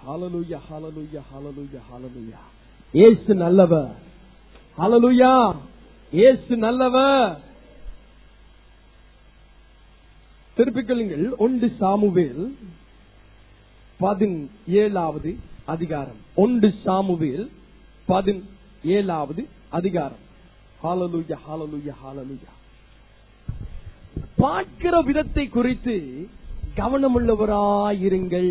ஹalleluya ஹalleluya ஹalleluya ஹalleluya இயேசு நல்லவர் ஹalleluya இயேசு நல்லவர் திருப்பிக் கொள்ளுங்கள் ஒன்று சாமுவேல் பதினேழாவது அதிகாரம் ஒன்று சாமுவேல் பதினேழாவது அதிகாரம் ஹalleluya ஹalleluya ஹalleluya பார்க்கிற விதத்தை குறித்து கவனமுள்ளவராயிருங்கள்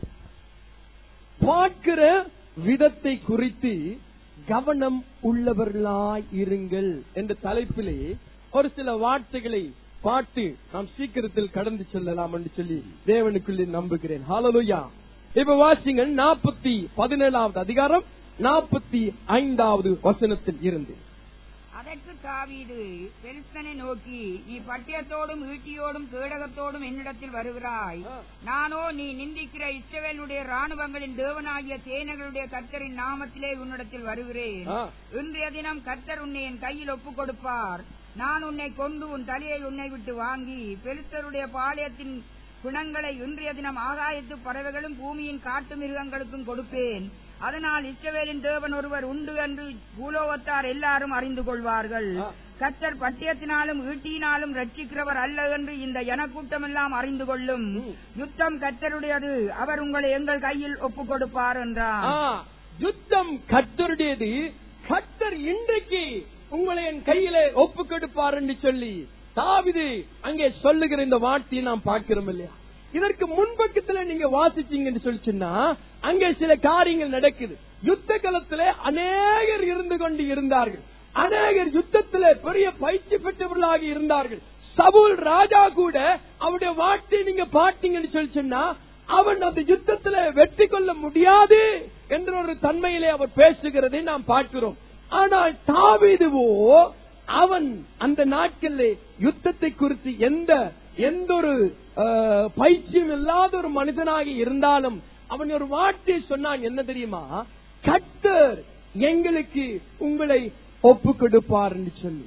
பார்க்கிற விதத்தை குறித்து கவனம் உள்ளவர்களாயிருங்கள் என்ற தலைப்பிலே ஒரு சில வார்த்தைகளை பாட்டு நாம் சீக்கிரத்தில் கடந்து செல்லலாம் என்று சொல்லி தேவனுக்குள்ளே நம்புகிறேன் ஹalleluya இப்ப வாசிங்கள் நாற்பத்தி பதினேழாவது அதிகாரம் நாற்பத்தி ஐந்தாவது வசனத்தில் இருந்து அதற்கு தாவீது பெலிஸ்தனை நோக்கி நீ பட்டயத்தோடும் ஈட்டியோடும் கேடகத்தோடும் என்னிடத்தில் வருகிறாய் ஆ. நானோ நீ நிந்திக்கிற இஸ்ரவேலுடைய ராணுவங்களின் தேவனாகிய சேனைகளுடைய கர்த்தரின் நாமத்திலே உன்னிடத்தில் வருகிறேன் ஆ. இன்றைய தினம் கர்த்தர் உன்னை என் கையில் ஒப்புக் கொடுப்பார் நான் உன்னை கொண்டு உன் தலையை உன்னை விட்டு வாங்கி பெலிஸ்தருடைய பாளையத்தின் குணங்களை இன்றைய தினம் ஆகாயத்து பறவைகளும் பூமியின் காட்டு மிருகங்களுக்கும் கொடுப்பேன் அதனால் இஸ்ரவேலின் தேவன் ஒருவர் உண்டு என்று பூலோகத்தார் எல்லாரும் அறிந்து கொள்வார்கள் ஆ. கர்த்தர் பட்டயத்தினாலும் ஈட்டியினாலும் ரட்சிக்கிறவர் அல்ல என்று இந்த ஜனக்கூட்டமெல்லாம் அறிந்து கொள்ளும் ம். யுத்தம் கர்த்தருடையது அவர் உங்களை எங்கள் கையில் ஒப்புக் கொடுப்பார் என்றார் ஆ, யுத்தம் கர்த்தருடையது கர்த்தர் இன்றைக்கு உங்களை என் கையிலே ஒப்பு கொடுப்பார் என்று சொல்லி தாவிது அங்கே சொல்லுகிற இந்த வார்த்தையை நாம் பார்க்கிறோம் இல்லையா இதற்கு முன்பக்கத்துல நீங்க வாசிச்சீங்கன்னு சொல்லிச்சுன்னா அங்கே சில காரியங்கள் நடக்குது யுத்த காலத்திலே அநேகர் இருந்து கொண்டு இருந்தார்கள் அநேகர் யுத்தத்திலே பெரிய பயிற்சி பெற்றவர்களாக இருந்தார்கள் சவுல் ராஜா கூட அவருடைய வார்த்தையை நீங்க பார்த்தீங்கன்னு சொல்லிச்சுன்னா அவன் அந்த யுத்தத்துல வெற்றி கொள்ள முடியாது என்ற ஒரு தன்மையிலே அவர் பேசுகிறதை நாம் பார்க்கிறோம் ஆனால் தாவீதுவோ அவன் அந்த நாட்களிலே யுத்தத்தை குறித்து எந்த எந்த ஒரு அஹ், பயிற்சியும் இல்லாத ஒரு மனிதனாக இருந்தாலும் அவன் ஒரு வார்த்தை சொன்னான் என்ன தெரியுமா கர்த்தர் எங்களுக்கு உங்களை ஒப்பு கொடுப்பார் என்று சொல்லி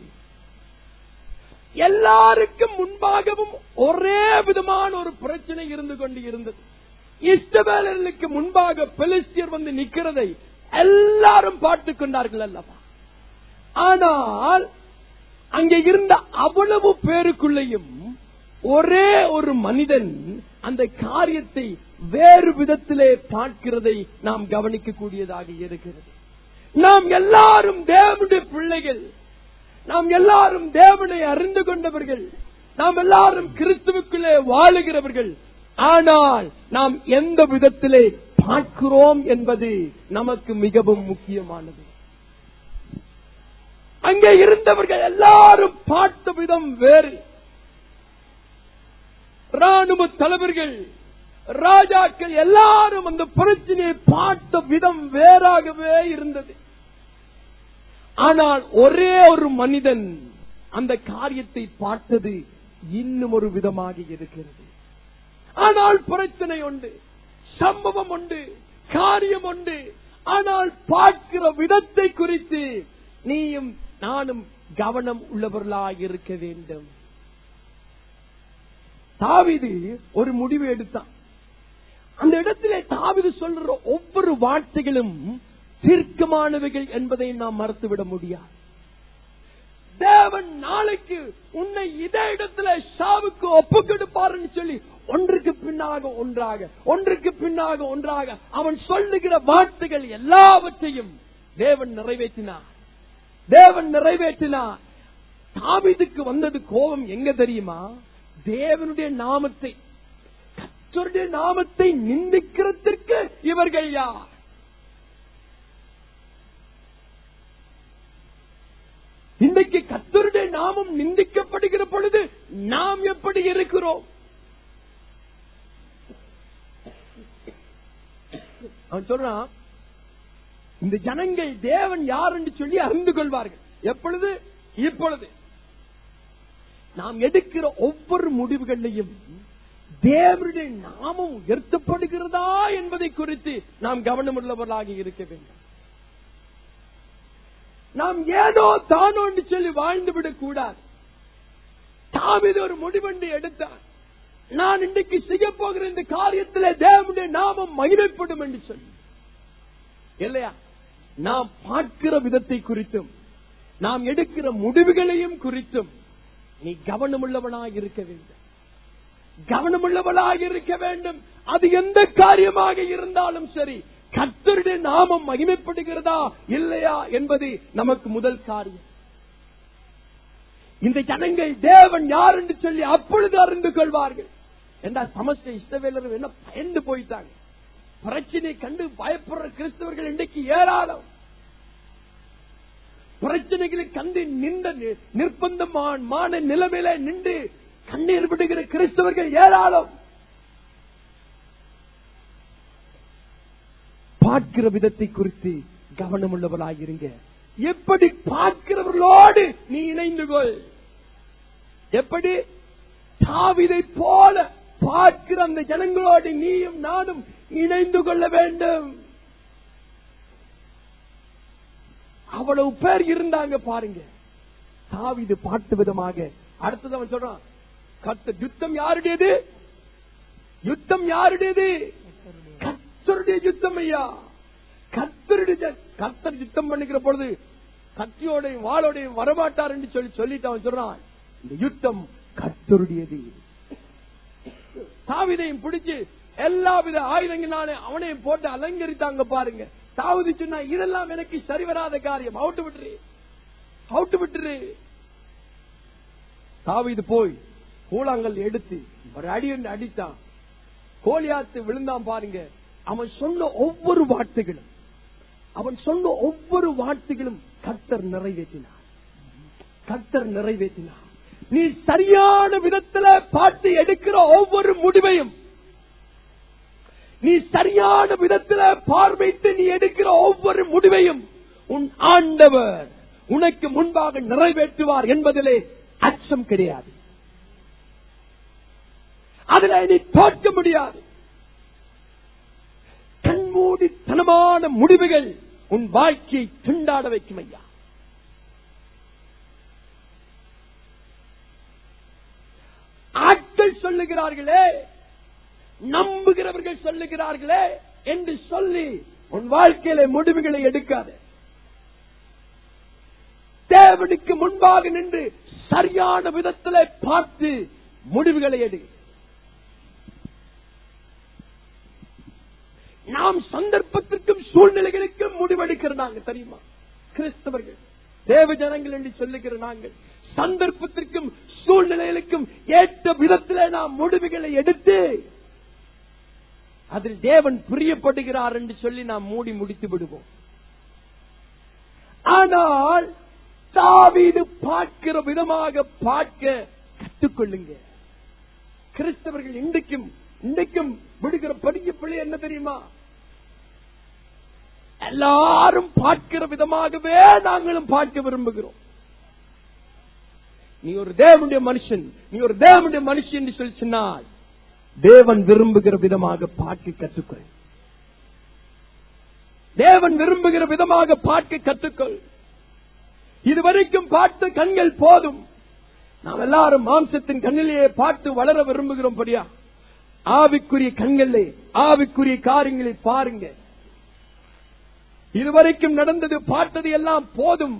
எல்லாருக்கும் முன்பாகவும் ஒரே விதமான ஒரு பிரச்சனை இருந்து கொண்டு இருந்தது இஸ்ரவேலர்களுக்கு முன்பாக பெலிஸ்தியர் வந்து நிக்கிறதை எல்லாரும் பார்த்துக் கொண்டார்கள் அல்லவா ஆனால் அங்கே இருந்த அவ்வளவு பேருக்குள்ளேயும் ஒரே ஒரு மனிதன் அந்த காரியத்தை வேறு விதத்திலே பார்க்கிறதை நாம் கவனிக்க கூடியதாக இருக்கிறது நாம் எல்லாரும் தேவனுடைய பிள்ளைகள் நாம் எல்லாரும் தேவனை அறிந்து கொண்டவர்கள் நாம் எல்லாரும் கிறிஸ்துவுக்குள்ளே வாழுகிறவர்கள் ஆனால் நாம் எந்த விதத்திலே பார்க்கிறோம் என்பது நமக்கு மிகவும் முக்கியமானது அங்கே இருந்தவர்கள் எல்லாரும் பார்த்த விதம் வேறு ராணுவ தலைவர்கள் ராஜாக்கள் எல்லாரும் அந்த பிரச்சனையை பார்த்த விதம் வேறாகவே இருந்தது ஆனால் ஒரே ஒரு மனிதன் அந்த காரியத்தை பார்த்தது இன்னும் ஒரு விதமாக இருக்கிறது ஆனால் பிரச்சனை உண்டு சம்பவம் உண்டு காரியம் உண்டு ஆனால் பார்க்கிற விதத்தை குறித்து நீயும் நானும் கவனம் உள்ளவர்களாக இருக்க வேண்டும் தாவிது ஒரு முடிவு எடுத்தான் அந்த இடத்திலே தாவிது சொல்ற ஒவ்வொரு வார்த்தைகளும் தீர்க்கமானவைகள் என்பதை நாம் மறுத்துவிட முடியாது தேவன் நாளைக்கு உன்னை இதே இடத்துல ஷாவுக்கு ஒப்பு கொடுப்பாருன்னு சொல்லி ஒன்றுக்கு பின்னாக ஒன்றாக ஒன்றுக்கு பின்னாக ஒன்றாக அவன் சொல்லுகிற வார்த்தைகள் எல்லாவற்றையும் தேவன் நிறைவேற்றினார் தேவன் நிறைவேற்றினார் தாவீதுக்கு வந்தது கோபம் எங்க தெரியுமா தேவனுடைய நாமத்தை கர்த்தருடைய நாமத்தை நிந்திக்கிறதற்கு இவர்கள் யார் இன்றைக்கு கத்தருடைய நாமம் நிந்திக்கப்படுகிற பொழுது நாம் எப்படி இருக்கிறோம் அவன் சொல்றான் இந்த ஜனங்கள் தேவன் யார் என்று சொல்லி அறிந்து கொள்வார்கள் எப்பொழுது இப்பொழுது நாம் எடுக்கிற ஒவ்வொரு முடிவுகளிலையும் தேவனுடைய நாமம் உயர்த்தப்படுகிறதா என்பதை குறித்து நாம் கவனமுள்ளவர்களாக இருக்க வேண்டும் நாம் ஏதோ தானோ என்று சொல்லி வாழ்ந்து விடக் கூடாது தாம் இது ஒரு முடிவென்று எடுத்தார் நான் இன்றைக்கு செய்ய போகிற இந்த காரியத்திலே தேவனுடைய நாமம் மகிமைப்படும் என்று சொல்லி இல்லையா நாம் பார்க்கிற விதத்தை குறித்தும் நாம் எடுக்கிற முடிவுகளையும் குறித்தும் நீ கவனமுள்ளவனாக இருக்க வேண்டும் கவனமுள்ளவனாக இருக்க வேண்டும் அது எந்த காரியமாக இருந்தாலும் சரி கர்த்தருடைய நாமம் மகிமைப்படுகிறதா இல்லையா என்பது நமக்கு முதல் காரியம் இந்த ஜனங்கள் தேவன் யார் என்று சொல்லி அப்பொழுது அறிந்து கொள்வார்கள் என்றால் சமஸ்த இஷ்டவேலர் என்ன பயந்து போயிட்டாங்க பிரச்சனை கண்டு பயப்படுற கிறிஸ்தவர்கள் இன்றைக்கு ஏராளம் பிரச்சனைகளை கண்டு நின்ற நி- நிர்பந்தமான நிலைமையில நின்று கண்ணீர் விடுகிற கிறிஸ்தவர்கள் ஏராளம் பார்க்கிற விதத்தை குறித்து கவனமுள்ளவர்களாயிருங்க எப்படி பார்க்கிறவர்களோடு நீ இணைந்து கொள் எப்படி தாவிதை போல பார்க்கிற அந்த ஜனங்களோடு நீயும் நானும் இணைந்து கொள்ள வேண்டும் அவ்வளவு பேர் இருந்தாங்க பாருங்க தாவிது பாட்டு விதமாக அடுத்தது அவன் சொல்றான் கத்த யுத்தம் யாருடையது யுத்தம் யாருடையது கத்தருடைய யுத்தம் ஐயா கத்தருடைய ஜ- கத்தர் யுத்தம் பண்ணிக்கிற பொழுது கத்தியோடையும் வாளோடையும் வரமாட்டார் என்று சொல்லி சொல்லிட்டு அவன் சொல்றான் இந்த யுத்தம் கத்தருடையது தாவிதையும் பிடிச்சு எல்லா வித ஆயுதங்களாலே அவனையும் போட்டு அலங்கரித்தாங்க பாருங்க தாவதி சொன்னா இதெல்லாம் எனக்கு சரி வராத காரியம் அவுட்டு விட்டுரு அவுட்டு விட்டுரு தாவீது போய் கூழாங்கல் எடுத்து ஒரு அடி என்று அடித்தான் கோலியாத்து விழுந்தான் பாருங்க அவன் சொன்ன ஒவ்வொரு வார்த்தைகளும் அவன் சொன்ன ஒவ்வொரு வார்த்தைகளும் கர்த்தர் நிறைவேற்றினார் கர்த்தர் நிறைவேற்றினார் நீ சரியான விதத்துல பார்த்து எடுக்கிற ஒவ்வொரு முடிவையும் நீ சரியான விதத்துல பார்வைத்து நீ எடுக்கிற ஒவ்வொரு முடிவையும் உன் ஆண்டவர் உனக்கு முன்பாக நிறைவேற்றுவார் என்பதிலே அச்சம் கிடையாது அதுல நீ தோற்க முடியாது கண்மூடித்தனமான முடிவுகள் உன் வாழ்க்கையை திண்டாட வைக்கும் ஐயா ஆட்கள் சொல்லுகிறார்களே நம்புகிறவர்கள் சொல்லுகிறார்களே என்று சொல்லி உன் வாழ்க்கையில முடிவுகளை எடுக்காது தேவனுக்கு முன்பாக நின்று சரியான விதத்தில் பார்த்து முடிவுகளை எடு நாம் சந்தர்ப்பத்திற்கும் சூழ்நிலைகளுக்கும் முடிவெடுக்கிற நாங்க தெரியுமா கிறிஸ்தவர்கள் தேவ ஜனங்கள் என்று சொல்லுகிற நாங்கள் சந்தர்ப்பத்திற்கும் சூழ்நிலைகளுக்கும் ஏற்ற விதத்தில் நாம் முடிவுகளை எடுத்து அதில் தேவன் பிரியப்படுகிறார் என்று சொல்லி நாம் மூடி முடித்து விடுவோம் ஆனால் தாவீது பார்க்கிற விதமாக பார்க்க கற்றுக்கொள்ளுங்க கிறிஸ்தவர்கள் இன்றைக்கும் இன்றைக்கும் விடுகிற படிக்க பிள்ளை என்ன தெரியுமா எல்லாரும் பார்க்கிற விதமாகவே நாங்களும் பார்க்க விரும்புகிறோம் நீ ஒரு தேவனுடைய மனுஷன் நீ ஒரு தேவனுடைய மனுஷன் என்று சொல்லி சொன்னால் தேவன் விரும்புகிற விதமாக பார்க்க கற்றுக்கொள் தேவன் விரும்புகிற விதமாக பார்க்க கற்றுக்கொள் இதுவரைக்கும் பார்த்த கண்கள் போதும் நாம் எல்லாரும் மாம்சத்தின் கண்ணிலேயே பார்த்து வளர விரும்புகிறோம் படியா ஆவிக்குரிய கண்களே ஆவிக்குரிய காரியங்களை பாருங்க இதுவரைக்கும் நடந்தது பார்த்தது எல்லாம் போதும்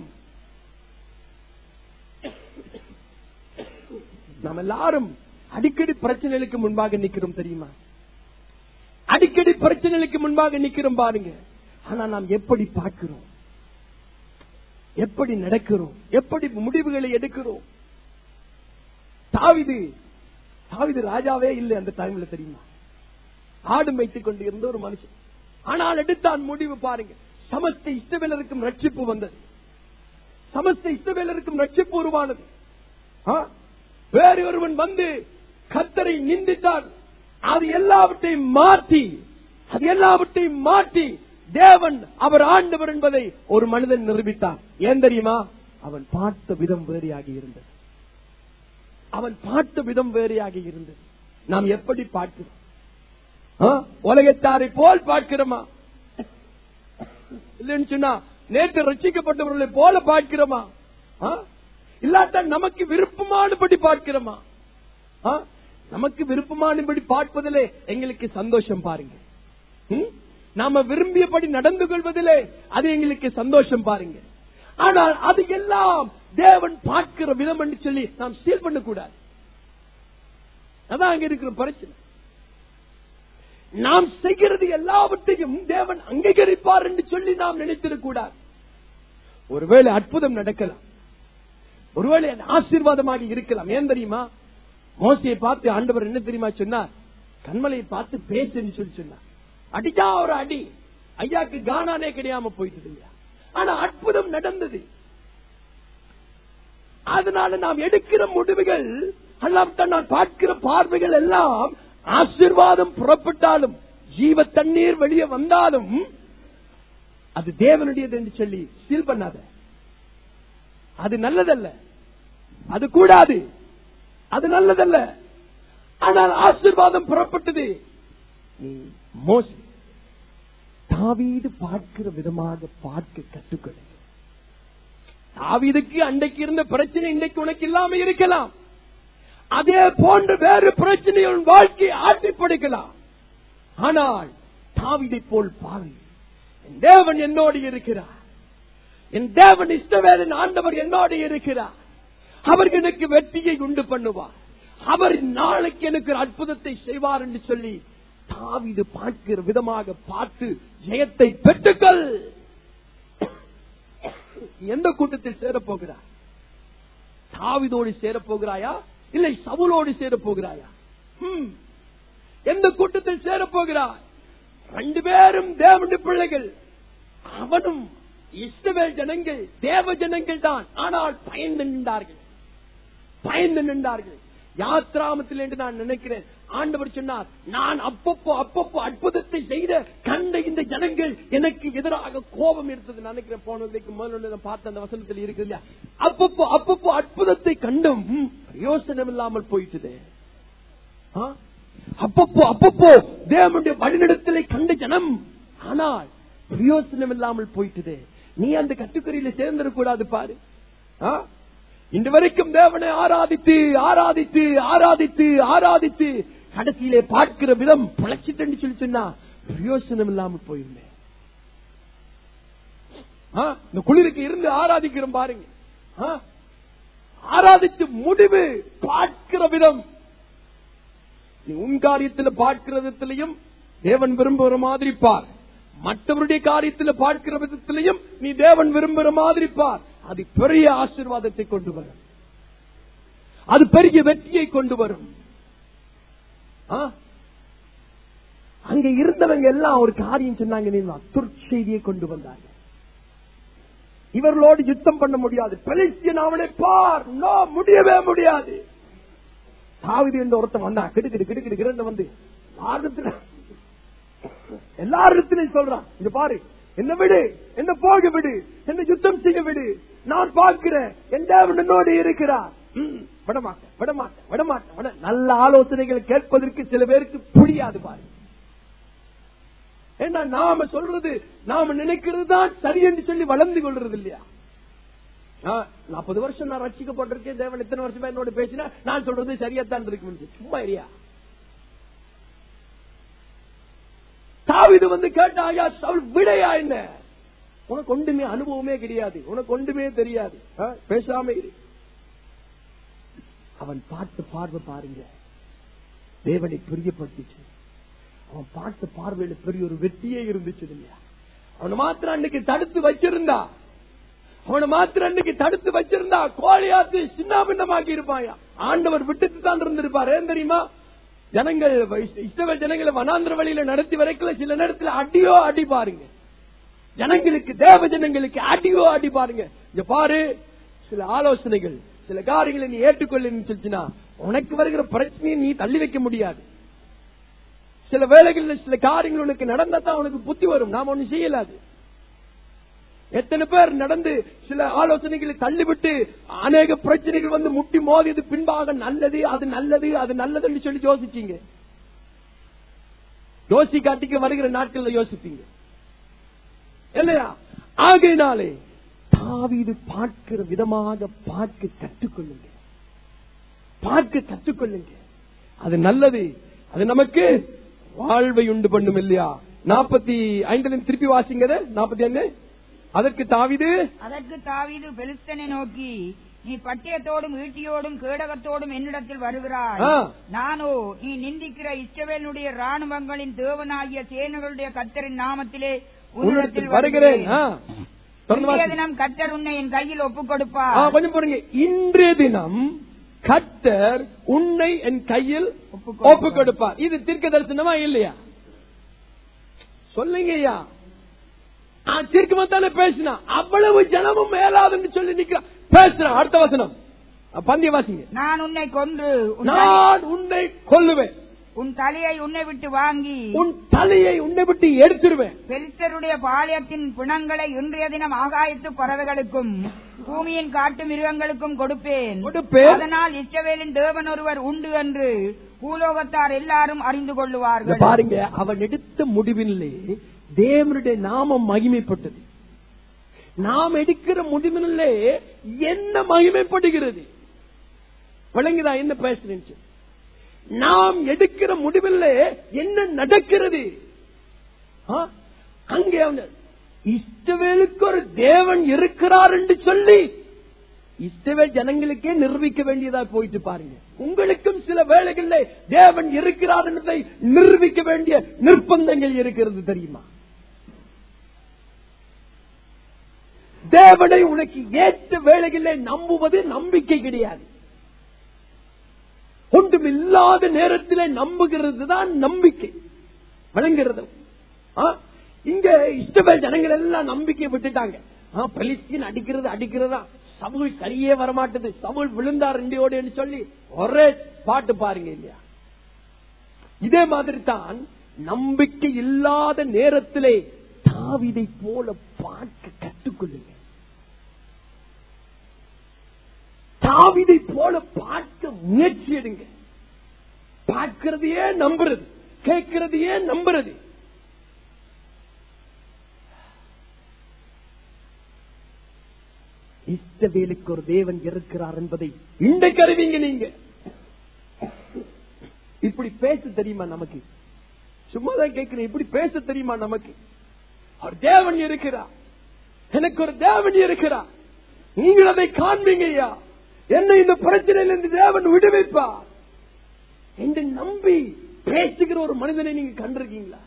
நாம் எல்லாரும் அடிக்கடி பிரச்சனைகளுக்கு முன்பாக நிக்கிறோம் தெரியுமா அடிக்கடி பிரச்சனைகளுக்கு முன்பாக நிக்கிறோம் பாருங்க ஆனா நாம் எப்படி பார்க்கிறோம் எப்படி நடக்கிறோம் எப்படி முடிவுகளை எடுக்கிறோம் தாவிது தாவிது ராஜாவே இல்லை அந்த டைம்ல தெரியுமா ஆடு மேய்த்துக் கொண்டு இருந்த ஒரு மனுஷன் ஆனால் எடுத்தான் முடிவு பாருங்க சமஸ்த இஷ்டவேலருக்கும் ரட்சிப்பு வந்தது சமஸ்த இஷ்டவேலருக்கும் ரட்சிப்பு உருவானது ஆ? வேறு ஒருவன் வந்து கத்தரை நிந்தித்தான் அது எல்லாவற்றையும் மாற்றி அது எல்லாவற்றையும் மாற்றி தேவன் அவர் ஆண்டவர் என்பதை ஒரு மனிதன் நிரூபித்தார் ஏன் தெரியுமா அவன் பார்த்த விதம் வேறையாகி இருந்தது அவன் பார்த்த விதம் வேறையாகி இருந்தது நாம் எப்படி பார்க்கிறோம் ஆ? உலகத்தாரை போல் பார்க்கிறோமா இல்லைன்னு சொன்னா நேற்று ரட்சிக்கப்பட்டவர்களை போல பார்க்கிறோமா ஆ? இல்லாட்டா நமக்கு விருப்பமானபடி பார்க்கிறோமா ஆ? நமக்கு விருப்பமானபடி பார்ப்பதிலே எங்களுக்கு சந்தோஷம் பாருங்க ம்? நாம விரும்பியபடி நடந்து கொள்வதிலே அது எங்களுக்கு சந்தோஷம் பாருங்க ஆனால் அது எல்லாம் தேவன் பார்க்கிற விதம் என்று சொல்லி நாம் சீல் பண்ணக்கூடாது அதான் அங்க இருக்கிற பிரச்சனை நாம் செய்கிறது எல்லாவற்றையும் தேவன் அங்கீகரிப்பார் என்று சொல்லி நாம் நினைத்திடக் கூடாது ஒருவேளை அற்புதம் நடக்கலாம் ஒருவேளை அது ஆசீர்வாதமாக இருக்கலாம் ஏன் தெரியுமா மோசையை பார்த்து ஆண்டவர் என்ன தெரியுமா சொன்னார் கண்மலையை பார்த்து பேசுன்னு சொல்லி சொன்னார் அடிச்சா ஒரு அடி ஐயாக்கு கானானே கிடையாம போயிட்டு இல்லையா ஆனா அற்புதம் நடந்தது அதனால நாம் எடுக்கிற முடிவுகள் எல்லாம் நான் பார்க்கிற பார்வைகள் எல்லாம் ஆசீர்வாதம் புறப்பட்டாலும் ஜீவ தண்ணீர் வெளியே வந்தாலும் அது தேவனுடையது என்று சொல்லி சீல் பண்ணாத அது நல்லதல்ல அது கூடாது அது நல்லதல்ல ஆனால் ஆசீர்வாதம் புறப்பட்டது நீ மோசி தாவீது பார்க்கிற விதமாக பார்க்க கற்றுக்கொள்ள தாவீதுக்கு அன்றைக்கு இருந்த பிரச்சனை இன்றைக்கு உனக்கு இல்லாம இருக்கலாம் அதே போன்ற வேறு பிரச்சனைகள் உன் வாழ்க்கையை ஆட்டி படைக்கலாம் ஆனால் தாவீதை போல் பாவி என் தேவன் என்னோடு இருக்கிறார் என் தேவன் இஷ்டவேலன் ஆண்டவர் என்னோடு இருக்கிறார் அவர் எனக்கு வெற்றியை உண்டு பண்ணுவார் அவர் நாளைக்கு எனக்கு ஒரு அற்புதத்தை செய்வார் என்று சொல்லி தாவிது பார்க்கிற விதமாக பார்த்து ஜெயத்தை பெற்றுக்கள் எந்த கூட்டத்தில் சேரப் போகிறார் தாவிதோடு சேரப் போகிறாயா இல்லை சவுலோடு சேரப் போகிறாயா ஹம். எந்த கூட்டத்தில் சேரப் போகிறார் ரெண்டு பேரும் தேவனுடைய பிள்ளைகள் அவனும் இஸ்ரவேல் ஜனங்கள் தேவ ஜனங்கள் தான் ஆனால் பயந்து நின்றார்கள் பயந்து நின்றார்கள் யாத்ராமத்தில் என்று நான் நினைக்கிறேன் ஆண்டவர் சொன்னார் நான் அப்பப்போ அப்பப்போ அற்புதத்தை செய்த கண்ட இந்த ஜனங்கள் எனக்கு எதிராக கோபம் இருந்தது நினைக்கிறேன் போனதுக்கு முதல்ல நான் பார்த்த அந்த வசனத்தில் இருக்கு இல்லையா அப்பப்போ அப்பப்போ அற்புதத்தை கண்டும் பிரயோசனம் இல்லாமல் போயிட்டுது ஆ? அப்பப்போ அப்பப்போ தேவனுடைய வழிநடத்தலை கண்ட ஜனம் ஆனால் பிரயோசனம் இல்லாமல் போயிட்டுது நீ அந்த கட்டுக்கரையில சேர்ந்திடக்கூடாது பாரு ஆ? இன்று வரைக்கும் தேவனை ஆராதித்து ஆராதித்து ஆராதித்து ஆராதித்து கடைசியிலே பார்க்கிற விதம் பிழைச்சிட்டு சொல்லி சொன்னா பிரயோசனம் இல்லாமல் போயிருந்தேன் ஆ? இந்த குளிருக்கு இருந்து ஆராதிக்கிறோம் பாருங்க ஆ? ஆராதித்து முடிவு பார்க்கிற விதம் நீ உன் காரியத்தில் பார்க்கிற விதத்திலையும் தேவன் விரும்புகிற மாதிரி பார் மற்றவருடைய காரியத்தில் பார்க்கிற விதத்திலையும் நீ தேவன் விரும்புகிற மாதிரி பார் அது பெரிய ஆசீர்வாதத்தை கொண்டு வரும் அது பெரிய வெற்றியை கொண்டு வரும் ஆ? அங்க இருந்தவங்க எல்லாம் ஒரு காரியம் சொன்னாங்க நீ துர்ச்செய்தியை கொண்டு வந்தாங்க இவர்களோடு யுத்தம் பண்ண முடியாது பெலிஸ்தியன் அவனை பார் நோ முடியவே முடியாது தாவிதி என்ற ஒருத்தன் வந்தா கிடுக்கிடு கிடுக்கிடு கிரண்ட வந்து எல்லாரிடத்துல எல்லாரிடத்திலையும் சொல்றான் இங்க பாரு என்ன விடு என்ன போக விடு என்ன யுத்தம் செய்ய விடு நான் பார்க்கிறேன் என் தேவன் என்னோடு இருக்கிறார் ம், விடமாட்டேன் விடமாட்டேன் விடமாட்டேன் விட நல்ல ஆலோசனைகள் கேட்பதற்கு சில பேருக்கு புரியாது பாரு ஏன்னா நாம சொல்றது நாம நினைக்கிறது தான் சரி என்று சொல்லி வளர்ந்து கொள்றது இல்லையா நாற்பது வருஷம் நான் ரட்சிக்கப்பட்டிருக்கேன் தேவன் எத்தனை வருஷமா என்னோட பேசினா நான் சொல்றது சரியாத்தான் இருக்கு சும்மா இல்லையா தாவிது வந்து கேட்டா ஐயா சவுல் விடையா என்ன உனக்கு ஒன்றுமே அனுபவமே கிடையாது உனக்கு ஒன்றுமே தெரியாது ஆ, பேசாம இரு அவன் பார்த்து பார்வை பாருங்க தேவனை பிரியப்படுத்திச்சு அவன் பார்த்த பார்வையில பெரிய ஒரு வெற்றியே இருந்துச்சு இல்லையா அவனை மாத்திரம் அன்னைக்கு தடுத்து வச்சிருந்தா அவனை மாத்திரம் அன்னைக்கு தடுத்து வச்சிருந்தா கோழியாத்து சின்ன பின்னமாக்கி இருப்பாயா ஆண்டவர் விட்டுட்டு தான் இருந்திருப்பார் ஏன் தெரியுமா ஜனங்கள் இஷ்டவ ஜனங்களை வனாந்திர வழியில நடத்தி வரைக்கும் சில நேரத்துல அடியோ அடி பாருங்க ஜனங்களுக்கு தேவ ஜனங்களுக்கு அடியோ அடி பாருங்க இங்க பாரு சில ஆலோசனைகள் சில காரியங்களை நீ ஏற்றுக்கொள்ளு சொல்லிச்சுன்னா உனக்கு வருகிற பிரச்சனையை நீ தள்ளி வைக்க முடியாது சில வேளைகளில் சில காரியங்கள் உனக்கு நடந்தா தான் உனக்கு புத்தி வரும் நாம ஒண்ணு செய்யலாது எத்தனை பேர் நடந்து சில ஆலோசனைகளை தள்ளிவிட்டு அநேக பிரச்சனைகள் வந்து முட்டி மோதியது பின்பாக நல்லது அது நல்லது அது நல்லதுன்னு சொல்லி யோசிச்சீங்க யோசிக்காட்டிக்கு வருகிற நாட்கள்ல யோசிப்பீங்க இல்லையா ஆகையினாலே தாவீது பார்க்கிற விதமாக பார்க்க கற்றுக்கொள்ளுங்க பார்க்க கற்றுக்கொள்ளுங்க அது நல்லது அது நமக்கு வாழ்வை உண்டு பண்ணும் இல்லையா நாற்பத்தி ஐந்துல திருப்பி வாசிங்கத நாற்பத்தி ஐந்து அதற்கு தாவிது அதற்கு தாவீது பெலிஸ்தனை நோக்கி நீ பட்டயத்தோடும் ஈட்டியோடும் கேடகத்தோடும் என்னிடத்தில் வருகிறாய் ஆ. நானோ நீ நிந்திக்கிற இஸ்ரவேலுடைய ராணுவங்களின் தேவனாகிய சேனைகளுடைய கர்த்தரின் நாமத்திலே உன்னிடத்தில் வருகிறேன் ஆ. தொடர்ந்து இன்றைய வாசி. தினம் கர்த்தர் உன்னை என் கையில் ஒப்புக் ஆ, கொடுப்பார் கொஞ்சம் பாருங்க இன்றைய தினம் கர்த்தர் உன்னை என் கையில் ஒப்புக் ஒப்பு கொடுப்பார் இது தீர்க்க தரிசனமா இல்லையா சொல்லுங்க ஐயா தீர்க்கமா தானே பேசினா அவ்வளவு ஜனமும் மேலாதுன்னு சொல்லி நிக்கிறான் பேசுறான் அடுத்த வசனம் அ, பந்திய வாசிங்க நான் உன்னை கொன்று உன் தலை- நான் உன்னை கொல்லுவேன் உன் தலையை உன்னை விட்டு வாங்கி உன் தலையை உன்னை விட்டு எடுத்துருவேன் பெலிஸ்தருடைய பாளையத்தின் பிணங்களை இன்றைய தினம் ஆகாயத்து பறவைகளுக்கும் பூமியின் காட்டு மிருகங்களுக்கும் கொடுப்பேன் கொடுப்பேன். அதனால் இஸ்ரவேலின் தேவன் ஒருவர் உண்டு என்று பூலோகத்தார் எல்லாரும் அறிந்து இங்க கொள்ளுவார்கள் பாருங்க அவன் எடுத்த முடிவிலே தேவனுடைய நாமம் மகிமைப்பட்டது நாம் எடுக்கிற முடிவிலே என்ன மகிமைப்படுகிறது விளங்குதா என்ன பேசுறேன் சொல்லி. நாம் எடுக்கிற முடிவிலே என்ன நடக்கிறது ஆ? அங்கே அவன் இஷ்டவேலுக்கு ஒரு தேவன் இருக்கிறார் என்று சொல்லி இஸ்ரவேல் ஜனங்களுக்கே நிரூபிக்க வேண்டியதா போயிட்டு பாருங்க உங்களுக்கும் சில வேளைகளில் தேவன் இருக்கிறார் என்பதை நிரூபிக்க வேண்டிய நிர்பந்தங்கள் இருக்கிறது தெரியுமா தேவனை உனக்கு ஏற்ற வேளைகளில் நம்புவது நம்பிக்கை கிடையாது ஒன்றும் இல்லாத நேரத்தில் நம்புகிறது தான் நம்பிக்கை வழங்குறது ஆ? இங்க இஷ்டபேல் ஜனங்கள் எல்லாம் நம்பிக்கை விட்டுட்டாங்க ஆ, பலிஸ்தீன் அடிக்கிறது அடிக்கிறதா சவுல் சரியே வரமாட்டது சவுல் விழுந்தார் ரெண்டியோடு சொல்லி ஒரே பாட்டு பாருங்க இல்லையா இதே மாதிரி தான் நம்பிக்கை இல்லாத நேரத்திலே தாவிதை போல பார்க்க கற்றுக்கொள்ளுங்க தாவிதை போல பார்க்க முயற்சி எடுங்க பார்க்கிறதையே நம்புறது கேட்கிறதையே நம்புறது இஷ்டவேலுக்கு ஒரு தேவன் இருக்கிறார் என்பதை இன்றைக்கு அறிவீங்க நீங்க இப்படி பேச தெரியுமா நமக்கு சும்மாதான் கேட்கிறேன் இப்படி பேச தெரியுமா நமக்கு ஒரு தேவன் இருக்கிறார் எனக்கு ஒரு தேவன் இருக்கிறார் நீங்கள் அதை காண்பீங்க ஐயா என்னை இந்த பிரச்சனையிலிருந்து தேவன் விடுவிப்பார் என்று நம்பி பேசுகிற ஒரு மனிதனை நீங்க கண்டிருக்கீங்களா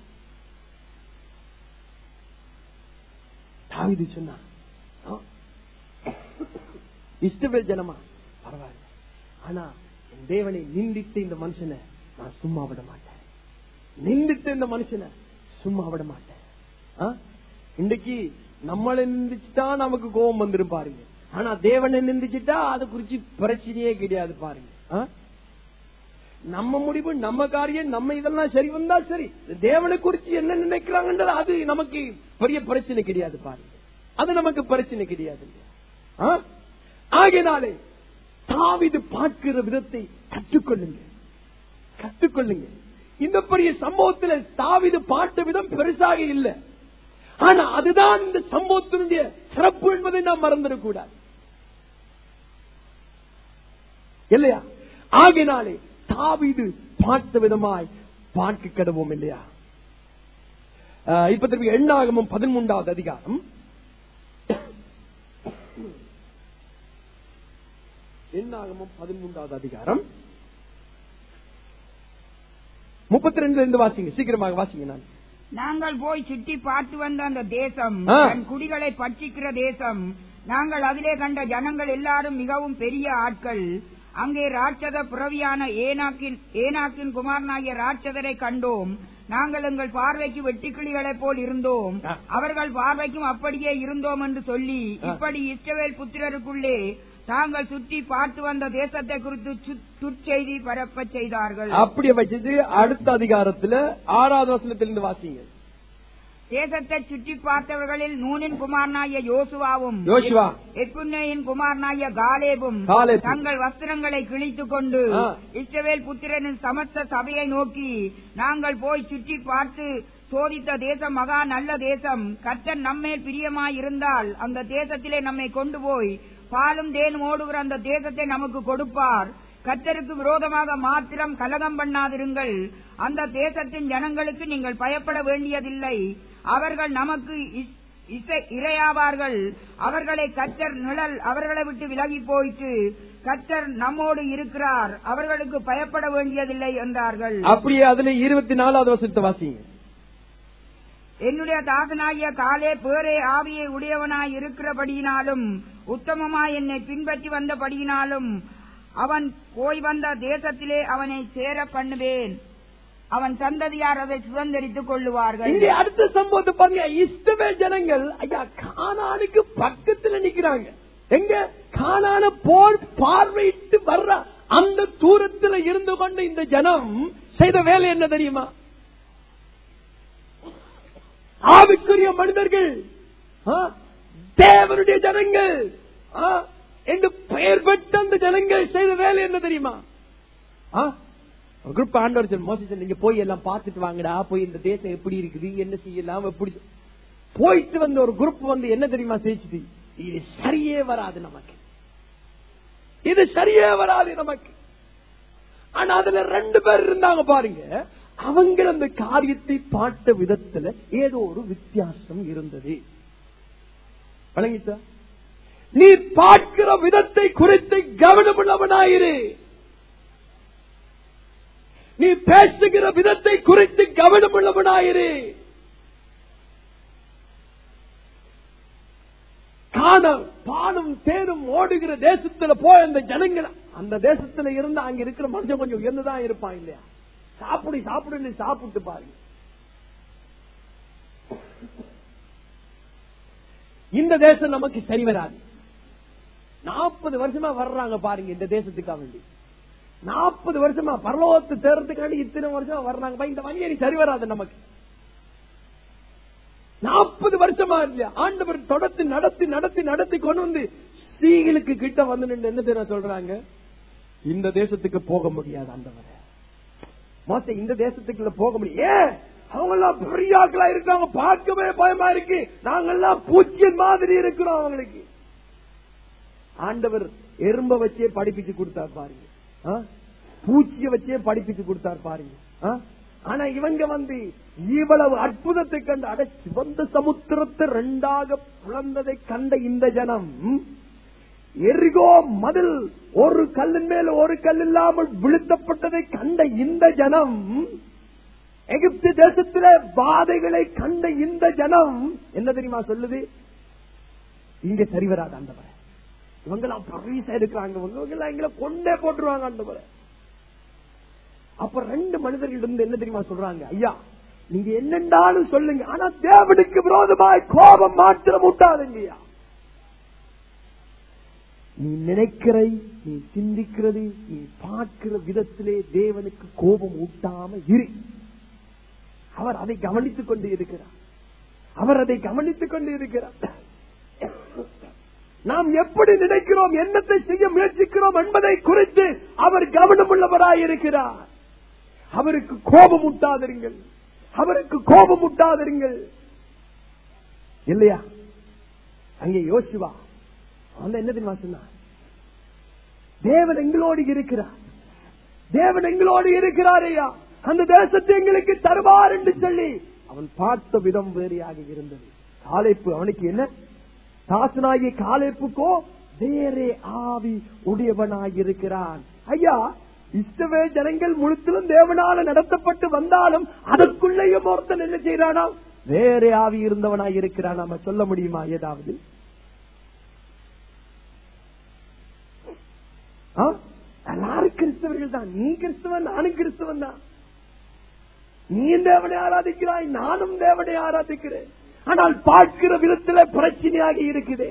தாவிது சொன்னா ஆ? இஷ்டவேல் ஜனமா பரவாயில்ல ஆனா என் தேவனை நிந்தித்து இந்த மனுஷனை நான் சும்மா விட மாட்டேன் நிந்தித்து இந்த மனுஷனை சும்மா விட மாட்டேன் ஆ? இன்றைக்கு நம்மளை நிந்திச்சுட்டா நமக்கு கோபம் வந்துரும் பாருங்க ஆனா தேவனை நிந்திச்சுட்டா அதை குறிச்சு பிரச்சனையே கிடையாது பாருங்க ஆ? நம்ம முடிவு நம்ம காரியம் நம்ம இதெல்லாம் சரி வந்தா சரி தேவனை குறிச்சு என்ன நினைக்கிறாங்கன்றது அது நமக்கு பெரிய பிரச்சனை கிடையாது பாருங்க அது நமக்கு பிரச்சனை கிடையாது இல்லையா? ஆ? ஆகையினாலே தாவிது பார்க்கிற விதத்தை கற்றுக்கொள்ளுங்க கற்றுக்கொள்ளுங்க இந்த பெரிய சம்பவத்துல தாவிது பார்த்த விதம் பெருசாக இல்லை ஆனா அதுதான் இந்த சம்பவத்தினுடைய சிறப்பு என்பதை நாம் மறந்துடக்கூடாது இல்லையா ஆகினாலே தாவிது பார்த்த விதமாய் பார்க்க கடவோம் இல்லையா ஆஹ் இப்ப திருப்பி எண்ணாகமும் பதிமூன்றாவது அதிகாரம் எண்ணாகமும் பதிமூன்றாவது அதிகாரம் முப்பத்தி ரெண்டுல இருந்து வாசிங்க சீக்கிரமாக வாசிங்க நான் நாங்கள் போய் சுற்றி பார்த்து வந்த அந்த தேசம் ஆ. தன் குடிகளை பட்சிக்கிற தேசம் நாங்கள் அதிலே கண்ட ஜனங்கள் எல்லாரும் மிகவும் பெரிய ஆட்கள் அங்கே ராட்சத புறவியான ஏனாக்கின் ஏனாக்கின் குமாரனாகிய ராட்சதரை கண்டோம் நாங்கள் எங்கள் பார்வைக்கு வெட்டுக்கிளிகளைப் போல் இருந்தோம் ஆ. அவர்கள் பார்வைக்கும் அப்படியே இருந்தோம் என்று சொல்லி ஆ. இப்படி இஸ்ரவேல் புத்திரருக்குள்ளே தாங்கள் சுற்றி பார்த்து வந்த தேசத்தை குறித்து சு- துர்ச்செய்தி பரப்பச் செய்தார்கள் அப்படியே வச்சது அடுத்த அதிகாரத்துல ஆறாவது வசனத்திலிருந்து வாசிங்க தேசத்தை சுற்றி பார்த்தவர்களில் நூனின் குமாரனாகிய யோசுவாவும் யோசுவா. எப்புன்னையின் குமாரனாகிய காலேபும் காலேபும். தங்கள் வஸ்திரங்களை கிழித்துக் கொண்டு ஆ. இஸ்ரவேல் புத்திரனின் சமஸ்த சபையை நோக்கி நாங்கள் போய் சுற்றி பார்த்து சோதித்த தேசம் மகா நல்ல தேசம் கர்த்தர் நம்மேல் பிரியமாய் இருந்தால் அந்த தேசத்திலே நம்மை கொண்டு போய் பாலும் தேனும் ஓடுகிற அந்த தேசத்தை நமக்கு கொடுப்பார் கர்த்தருக்கு விரோதமாக மாத்திரம் கலகம் பண்ணாதிருங்கள் அந்த தேசத்தின் ஜனங்களுக்கு நீங்கள் பயப்பட வேண்டியதில்லை அவர்கள் நமக்கு இ- இசை- இரையாவார்கள் அவர்களை கர்த்தர் நிழல் அவர்களை விட்டு விலகி போயிற்று கர்த்தர் நம்மோடு இருக்கிறார் அவர்களுக்கு பயப்பட வேண்டியதில்லை என்றார்கள் அப்படியே அதுல இருபத்தி நாலாவது வருஷத்தை வாசிங்க என்னுடைய தாசனாகிய காலே பேரே ஆவியை உடையவனாய் இருக்கிறபடியினாலும் உத்தமமாய் என்னை பின்பற்றி வந்தபடியினாலும் அவன் போய் வந்த தேசத்திலே அவனை சேர பண்ணுவேன் அவன் சந்ததியார் அதை சுதந்திரித்துக் கொள்ளுவார்கள் இங்கே அடுத்த சம்பவத்தை பாருங்க இஷ்டமே ஜனங்கள் ஐயா கானானுக்கு பக்கத்துல நிக்கிறாங்க எங்க கானான போல் பார்வையிட்டு வர்ற அந்த தூரத்துல இருந்து கொண்டு இந்த ஜனம் செய்த வேலை என்ன தெரியுமா ஆவிக்குரிய மனிதர்கள் ஆ, தேவனுடைய ஜனங்கள் ஆ, என்று பெயர் பெற்ற அந்த ஜனங்கள் செய்த வேலை என்ன தெரியுமா ஆ? ஒரு குரூப் ஆண்டவர் சொல்லு, மோசஸ் நீங்க போய் எல்லாம் பார்த்துட்டு வாங்கடா போய் இந்த தேசம் எப்படி இருக்குது என்ன செய்யலாம் எப்படி போயிட்டு வந்த ஒரு குரூப் வந்து என்ன தெரியுமா செய்ச்சுது இது சரியே வராது நமக்கு இது சரியே வராது நமக்கு ஆனா அதுல ரெண்டு பேர் இருந்தாங்க பாருங்க அவங்க அந்த காரியத்தை பார்த்த விதத்துல ஏதோ ஒரு வித்தியாசம் இருந்தது வழங்கிச்சா நீ பார்க்கிற விதத்தை குறித்து கவனமுள்ளவனாயிரு நீ பேசுகிற விதத்தை குறித்து கவனமுள்ளவனாயிரு காணம் பாலும் தேனும் ஓடுகிற தேசத்துல போய் அந்த ஜனங்கள் அந்த தேசத்துல இருந்து அங்க இருக்கிற மனுஷன் கொஞ்சம் உயர்ந்துதான் இருப்பான் இல்லையா சாப்பிடு சாப்பிடுன்னு சாப்பிட்டு பாருங்க இந்த தேசம் நமக்கு சரி வராது நாற்பது வருஷமா வர்றாங்க பாருங்க இந்த தேசத்துக்காக வேண்டி நாற்பது வருஷமா பரலோகத்து தேர்றதுக்காண்டி இத்தனை வருஷமா வர்றாங்க பா, இந்த வணிகரி சரி வராது நமக்கு நாற்பது வருஷமா இல்லையா ஆண்டவர் தொடர்ந்து நடத்தி நடத்தி நடத்தி கொண்டு வந்து ஸ்ரீகளுக்கு கிட்ட வந்து நின்று என்ன தெரியும் சொல்றாங்க இந்த தேசத்துக்கு போக முடியாது ஆண்டவரே மோச இந்த தேசத்துக்குள்ள போக முடியும் ஏன் அவங்க எல்லாம் பெரிய ஆட்களா இருக்காங்க பார்க்கவே பயமா இருக்கு நாங்கெல்லாம் பூச்சியன் மாதிரி இருக்கிறோம் அவங்களுக்கு ஆண்டவர் எறும்ப வச்சே படிப்பிச்சு கொடுத்தார் பாருங்க ஆ? பூச்சிய வச்சே படிப்பிச்சு கொடுத்தார் பாருங்க ஆ? ஆனா இவங்க வந்து இவ்வளவு அற்புதத்தை கண்டு அட சிவந்த சமுத்திரத்தை ரெண்டாக புலந்ததை கண்ட இந்த ஜனம் எரிகோ மதில் ஒரு கல்லின் மேல் ஒரு கல் இல்லாமல் விழுத்தப்பட்டதை கண்ட இந்த ஜனம் எகிப்து தேசத்திலே பாதைகளை கண்ட இந்த ஜனம் என்ன தெரியுமா சொல்லுது இங்க சரி வராது ஆண்டவரே இவங்கெல்லாம் பரிசா இருக்கிறாங்க இவங்க எல்லாம் எங்களை கொண்டே போட்டுருவாங்க ஆண்டவரே அப்ப ரெண்டு மனிதர்கள் இருந்து என்ன தெரியுமா சொல்றாங்க ஐயா நீங்க என்னென்றாலும் சொல்லுங்க ஆனா தேவனுக்கு விரோதமாய் கோபம் மாத்திரம் விட்டாதுங்கய்யா நீ நினைக்கிறை நீ சிந்திக்கிறது நீ பார்க்கிற விதத்திலே தேவனுக்கு கோபம் ஊட்டாம இரு அவர் அதை கவனித்துக் கொண்டு இருக்கிறார் அவர் அதை கவனித்துக் கொண்டு இருக்கிறார் நாம் எப்படி நினைக்கிறோம் என்னத்தை செய்ய முயற்சிக்கிறோம் என்பதை குறித்து அவர் கவனமுள்ளவராய் இருக்கிறார் அவருக்கு கோபம் உட்டாதிருங்கள் அவருக்கு கோபம் உட்டாதிருங்கள் இல்லையா அங்கே யோசிவா அவன் என்ன தெரியுமா சொன்னான் தேவன் எங்களோடு இருக்கிறார் தேவன் எங்களோடு இருக்கிறார் ஐயா அந்த தேசத்தை எங்களுக்கு தருவார் என்று சொல்லி அவன் பார்த்த விதம் வேறையாக இருந்தது காலைப்பு அவனுக்கு என்ன தாசனாகிய காலைப்புக்கோ வேறே ஆவி உடையவனாயிருக்கிறான் ஐயா இஷ்டவே ஜனங்கள் முழுத்திலும் தேவனால நடத்தப்பட்டு வந்தாலும் அதற்குள்ளேயும் ஒருத்தன் என்ன செய்யறானா வேறே ஆவி இருந்தவனாய் இருக்கிறான் நாம சொல்ல முடியுமா ஏதாவது ஆ? எல்லாரும் கிறிஸ்தவர்கள் தான் நீ கிறிஸ்தவன் நானும் கிறிஸ்தவன் தான் நீ தேவனை ஆராதிக்கிறாய் நானும் தேவனை ஆராதிக்கிறேன் ஆனால் பார்க்கிற விதத்துல பிரச்சனையாக இருக்குது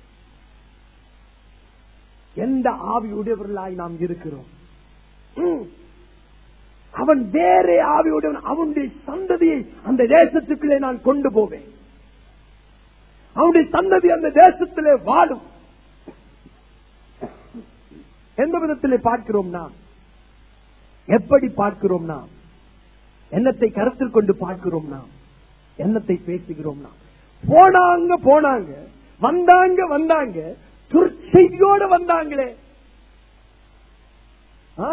எந்த ஆவியுடையவர்களாய் நாம் இருக்கிறோம் ம். அவன் வேறே ஆவியுடையவன் அவனுடைய சந்ததியை அந்த தேசத்துக்குள்ளே நான் கொண்டு போவேன் அவனுடைய சந்ததி அந்த தேசத்திலே வாழும் எந்த விதத்திலே பார்க்கிறோம் நாம் எப்படி பார்க்கிறோம் நாம் என்னத்தை கருத்தில் கொண்டு பார்க்கிறோம் நாம் என்னத்தை பேசுகிறோம் நாம் போனாங்க போனாங்க வந்தாங்க வந்தாங்க துர்ச்செய்தியோட வந்தாங்களே ஆ?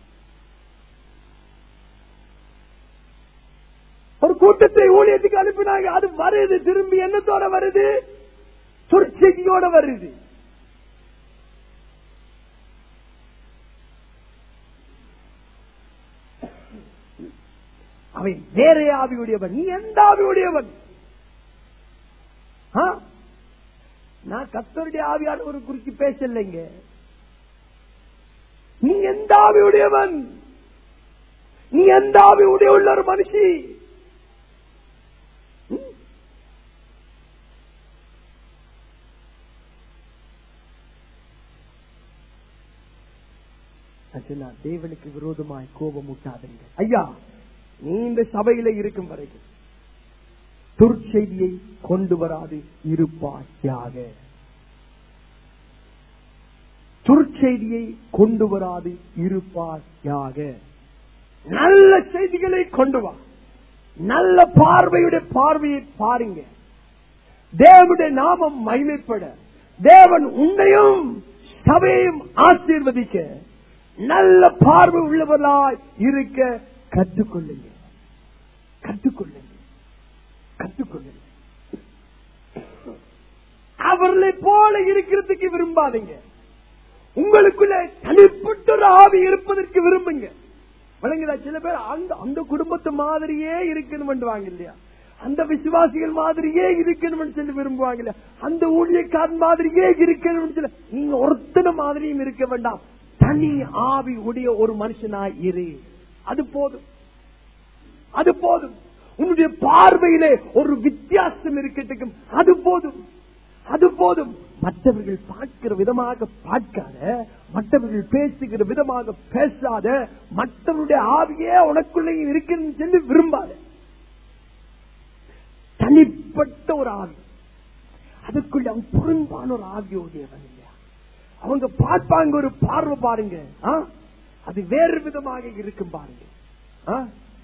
ஒரு கூட்டத்தை ஊழியத்துக்கு அனுப்பினாங்க அது வருது திரும்பி என்னத்தோட வருது சொற்செய்தியோட வருது அவன் வேற ஆவியுடையவன் நீ எந்த ஆவியுடையவன் ஆ? நான் கத்தருடைய ஆவியான ஒரு குறிச்சு பேசலைங்க நீ எந்த ஆவியுடையவன் நீ எந்த ஆவியுடைய உள்ள ஒரு மனுஷி ம்? நான் சொன்னேன், தேவனுக்கு விரோதமாய் கோபம் ஊட்டாதீங்க ஐயா நீ இந்த சபையில இருக்கும் வரைக்கும் துர்ச்செய்தியை கொண்டு வராது இருப்பாயாக துர்ச்செய்தியை கொண்டு வராது இருப்பாயாக நல்ல செய்திகளை கொண்டு வா நல்ல பார்வையுடைய பார்வையை பாருங்க தேவனுடைய நாமம் மகிமைப்பட தேவன் உன்னையும் சபையையும் ஆசீர்வதிக்க நல்ல பார்வை உள்ளவர்களாய் இருக்க கற்றுக்கொள்ளுங்க கற்றுக்கொள்ளுங்க கற்றுக்கொள்ளுங்க அவர்களை போல இருக்கிறதுக்கு விரும்பாதீங்க உங்களுக்குள்ள தனிப்பட்ட ஒரு ஆவி இருப்பதற்கு விரும்புங்க விளங்குதா சில பேர் அந்த அந்த குடும்பத்து மாதிரியே இருக்கணும்வாங்க இல்லையா அந்த விசுவாசிகள் மாதிரியே இருக்கணும்னு சொல்லி விரும்புவாங்க இல்லையா அந்த ஊழியக்காரன் மாதிரியே இருக்கணும்னு சொல்லி நீங்க ஒருத்தன மாதிரியும் இருக்க வேண்டாம் தனி ஆவி உடைய ஒரு மனுஷனாய் இரு அது போதும் அது போதும் உன்னுடைய பார்வையிலே ஒரு வித்தியாசம் இருக்கட்டும் அது போதும் அது போதும் மற்றவர்கள் பார்க்கிற விதமாக பார்க்காத மற்றவர்கள் பேசுகிற விதமாக பேசாத மற்றவருடைய ஆவியே உனக்குள்ளேயும் இருக்குன்னு சொல்லி விரும்பாத தனிப்பட்ட ஒரு ஆவி அதுக்குள்ள அவன் புறம்பான ஒரு ஆவியோடையவன் இல்லையா அவங்க பார்ப்பாங்க ஒரு பார்வை பாருங்க ஆ? அது வேறு விதமாக இருக்கும் பாருங்க ஆ?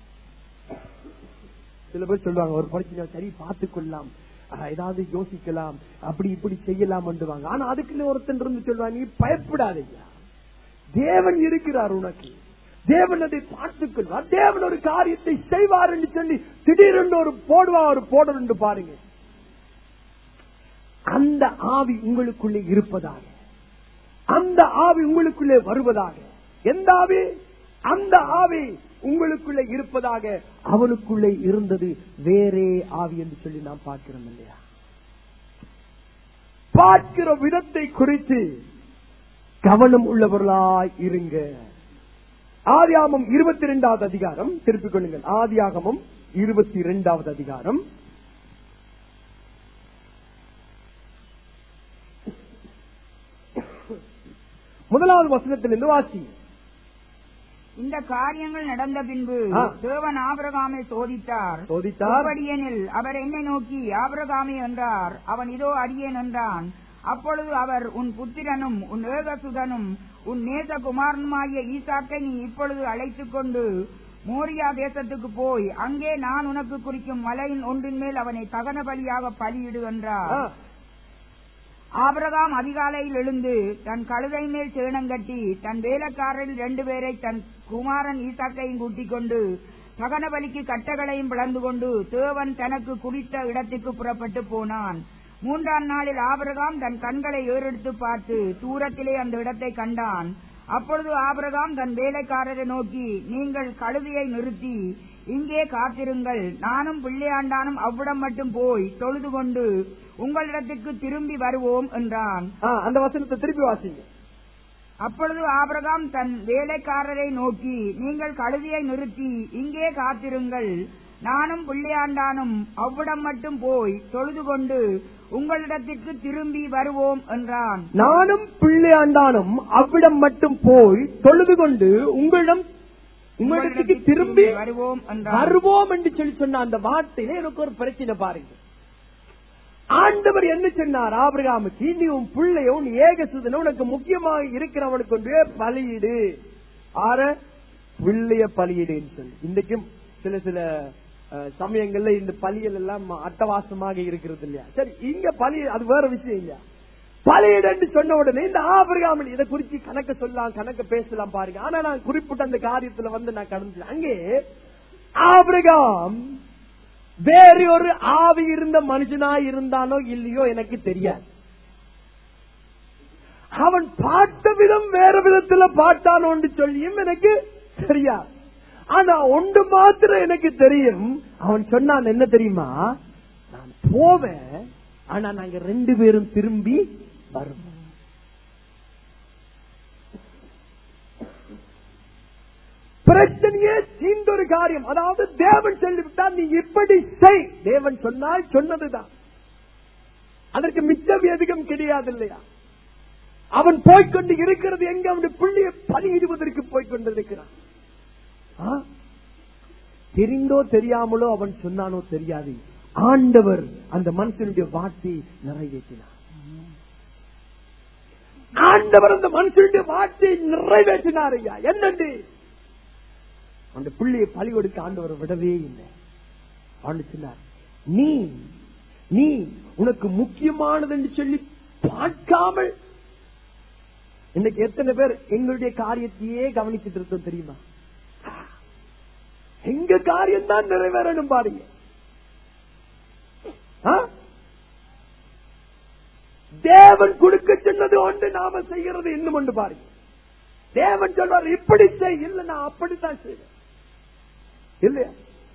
சில பேர் சொல்லுவாங்க ஒரு பிரச்சனை சரி பார்த்துக் கொள்ளலாம் ஆஹ், ஏதாவது யோசிக்கலாம் அப்படி இப்படி செய்யலாம் ஆனா அதுக்குன்னு ஒருத்தன் இருந்து சொல்லுவாங்க நீ பயப்படாதீங்க தேவன் இருக்கிறார் உனக்கு தேவன் அதை பார்த்துக் கொள்வார் தேவன் ஒரு காரியத்தை செய்வார் என்று சொல்லி திடீரென்று ஒரு போடுவா ஒரு போடர் என்று பாருங்க அந்த ஆவி உங்களுக்குள்ளே இருப்பதாக அந்த ஆவி உங்களுக்குள்ளே வருவதாக எந்த ஆவி அந்த ஆவி உங்களுக்குள்ளே இருப்பதாக அவனுக்குள்ளே இருந்தது வேறே ஆவி என்று சொல்லி நாம் பார்க்கிறோம் இல்லையா பார்க்கிற விதத்தை குறித்து கவனம் உள்ளவர்களாய் இருங்க ஆதியாகமம் இருபத்தி இரண்டாவது அதிகாரம் திருப்பிக் கொள்ளுங்கள் ஆதியாகமம் இருபத்தி இரண்டாவது அதிகாரம் முதலாவது வசனத்திலிருந்து வாசி இந்த காரியங்கள் நடந்த பின்பு ஆ. தேவன் ஆபிரகாமை சோதித்தார் சோதித்தார் எப்படியெனில் அவர் என்னை நோக்கி ஆபிரகாமே என்றார் அவன் இதோ அடியேன் என்றான் அப்பொழுது அவர் உன் புத்திரனும் உன் ஏகசுதனும் உன் நேசகுமாரனுமாகிய ஈசாக்கை நீ இப்பொழுது அழைத்துக் கொண்டு மோரியா தேசத்துக்கு போய் அங்கே நான் உனக்கு குறிக்கும் மலையின் ஒன்றின் மேல் அவனை தகன பலியாக பலியிடு என்றார் ஆ, ஆபிரகாம் அதிகாலையில் எழுந்து தன் கழுதை மேல் சேணங்கட்டி தன் வேலைக்காரரில் ரெண்டு பேரை தன் குமாரன் ஈசாக்கையும் கூட்டிக் கொண்டு தகன பலிக்கு கட்டளையும் பிளந்து கொண்டு தேவன் தனக்கு குறித்த இடத்துக்கு புறப்பட்டு போனான் மூன்றாம் நாளில் ஆபிரகாம் தன் கண்களை ஏறெடுத்து பார்த்து தூரத்திலே அந்த இடத்தை கண்டான் அப்பொழுது ஆபிரகாம் தன் வேலைக்காரரை நோக்கி நீங்கள் கழுதையை நிறுத்தி இங்கே காத்திருங்கள் நானும் பிள்ளையாண்டானும் அவ்விடம் மட்டும் போய் தொழுது கொண்டு உங்களிடத்துக்கு திரும்பி வருவோம் என்றான் ஆ, அந்த வசனத்தை திருப்பி வாசிங்க அப்பொழுது ஆபிரகாம் தன் வேலைக்காரரை நோக்கி நீங்கள் கழுதையை நிறுத்தி இங்கே காத்திருங்கள் நானும் பிள்ளையாண்டானும் அவ்விடம் மட்டும் போய் தொழுது கொண்டு உங்களிடத்திற்கு திரும்பி வருவோம் என்றான் நானும் பிள்ளையாண்டானும் அவ்விடம் மட்டும் போய் தொழுது கொண்டு உங்களிடம் உங்களிடத்துக்கு திரும்பி வருவோம் என்றான் வருவோம் என்று சொல்லி சொன்ன அந்த வார்த்தையில எனக்கு ஒரு பிரச்சனை பாருங்க ஆண்டவர் என்ன சொன்னார் ஆபிரகாமுக்கு நீ உன் பிள்ளையோ நீ ஏகசுதனோ உனக்கு முக்கியமாக இருக்கிறவனுக்கு ஒன்றே பலியிடு ஆற பிள்ளைய பலியிடுன்னு சொல்லி இன்றைக்கும் சில சில அஹ், சமயங்கள்ல இந்த பலிகள் எல்லாம் அட்டவாசமாக இருக்கிறது இல்லையா சரி இங்க பலி அது வேற விஷயம் இல்லையா பலியிடன்னு சொன்ன உடனே இந்த ஆபிரகாமல் இதை குறிச்சு கணக்க சொல்லலாம் கணக்க பேசலாம் பாருங்க ஆனா நான் குறிப்பிட்ட அந்த காரியத்துல வந்து நான் கடந்து அங்கே ஆபிரகாம் வேறு ஒரு ஆவி இருந்த மனுஷனா இருந்தானோ இல்லையோ எனக்கு தெரியாது அவன் பார்த்த விதம் வேற விதத்துல பார்த்தானோன்னு சொல்லியும் எனக்கு தெரியாது ஆனா ஒன்று மாத்திரம் எனக்கு தெரியும் அவன் சொன்னான் என்ன தெரியுமா நான் போவேன் ஆனா நாங்க ரெண்டு பேரும் திரும்பி வருவோம் பிரச்சனையே தீர்ந்த ஒரு காரியம் அதாவது தேவன் சொல்லிவிட்டால் நீ இப்படி செய் தேவன் சொன்னால் சொன்னதுதான் அதற்கு மிச்சம் எதுக்கும் கிடையாது இல்லையா அவன் போய்கொண்டு இருக்கிறது எங்க அவனுடைய பிள்ளையை பலியிடுவதற்கு போய்கொண்டிருக்கிறான் ஆ? தெரிந்தோ தெரியாமலோ அவன் சொன்னானோ தெரியாது ஆண்டவர் அந்த மனுஷனுடைய வார்த்தையை நிறைவேற்றினார் ஆண்டவர் அந்த மனுஷனுடைய வார்த்தையை நிறைவேற்றினார் ஐயா என்னண்டு அந்த பிள்ளையை பலி கொடுக்க ஆண்டவர் விடவே இல்லை ஆண்டு சொன்னார் நீ நீ உனக்கு முக்கியமானது என்று சொல்லி பார்க்காமல் இன்னைக்கு எத்தனை பேர் எங்களுடைய காரியத்தையே கவனிச்சுட்டு இருக்கோம் தெரியுமா எங்க காரியம் தான் நிறைவேறணும் பாருங்க ஆ? தேவன் கொடுக்க சொன்னது ஒன்று நாம செய்யறது இன்னும் ஒன்று பாருங்க தேவன் சொல்வார் இப்படி செய் இல்ல நான் அப்படித்தான் செய்வேன் இல்லையா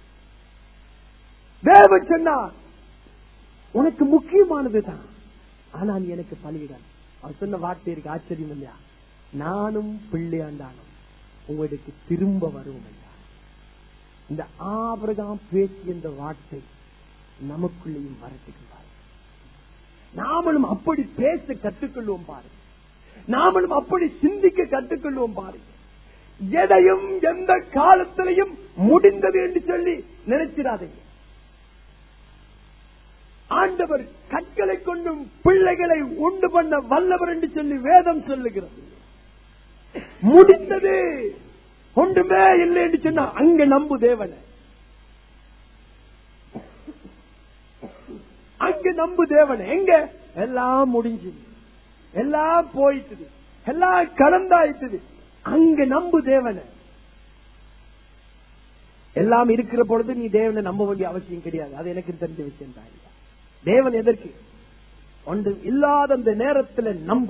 தேவன் சொன்னா உனக்கு முக்கியமானதுதான் ஆனா நீ எனக்கு பலியிடம் அவர் சொன்ன வார்த்தை இருக்கு ஆச்சரியம் இல்லையா நானும் பிள்ளையாண்டானும் உங்களுக்கு திரும்ப வருவோம் ஐயா இந்த ஆபிரகாம் பேசிய இந்த வார்த்தை நமக்குள்ளேயும் வரட்டுகிறார் நாமளும் அப்படி பேச கற்றுக்கொள்வோம் பாருங்க நாமளும் அப்படி சிந்திக்க கற்றுக்கொள்வோம் பாருங்க எதையும் எந்த காலத்திலையும் முடிந்தது என்று சொல்லி நினைச்சிடாதீங்க ஆண்டவர் கற்களை கொண்டும் பிள்ளைகளை உண்டு பண்ண வல்லவர் என்று சொல்லி வேதம் சொல்லுகிறது முடிந்தது ஒன்றுமே இல்லை என்று சொன்னா அங்க நம்பு தேவனை அங்க நம்பு தேவனை எங்க எல்லாம் முடிஞ்சது எல்லாம் போயிட்டுது எல்லாம் கடந்தாயிட்டுது அங்க நம்பு தேவனை எல்லாம் இருக்கிற பொழுது நீ தேவனை நம்ப வேண்டிய அவசியம் கிடையாது அது எனக்கு தெரிஞ்ச விஷயம் தான் தேவன் எதற்கு ஒன்று இல்லாத அந்த நேரத்தில் நம்பு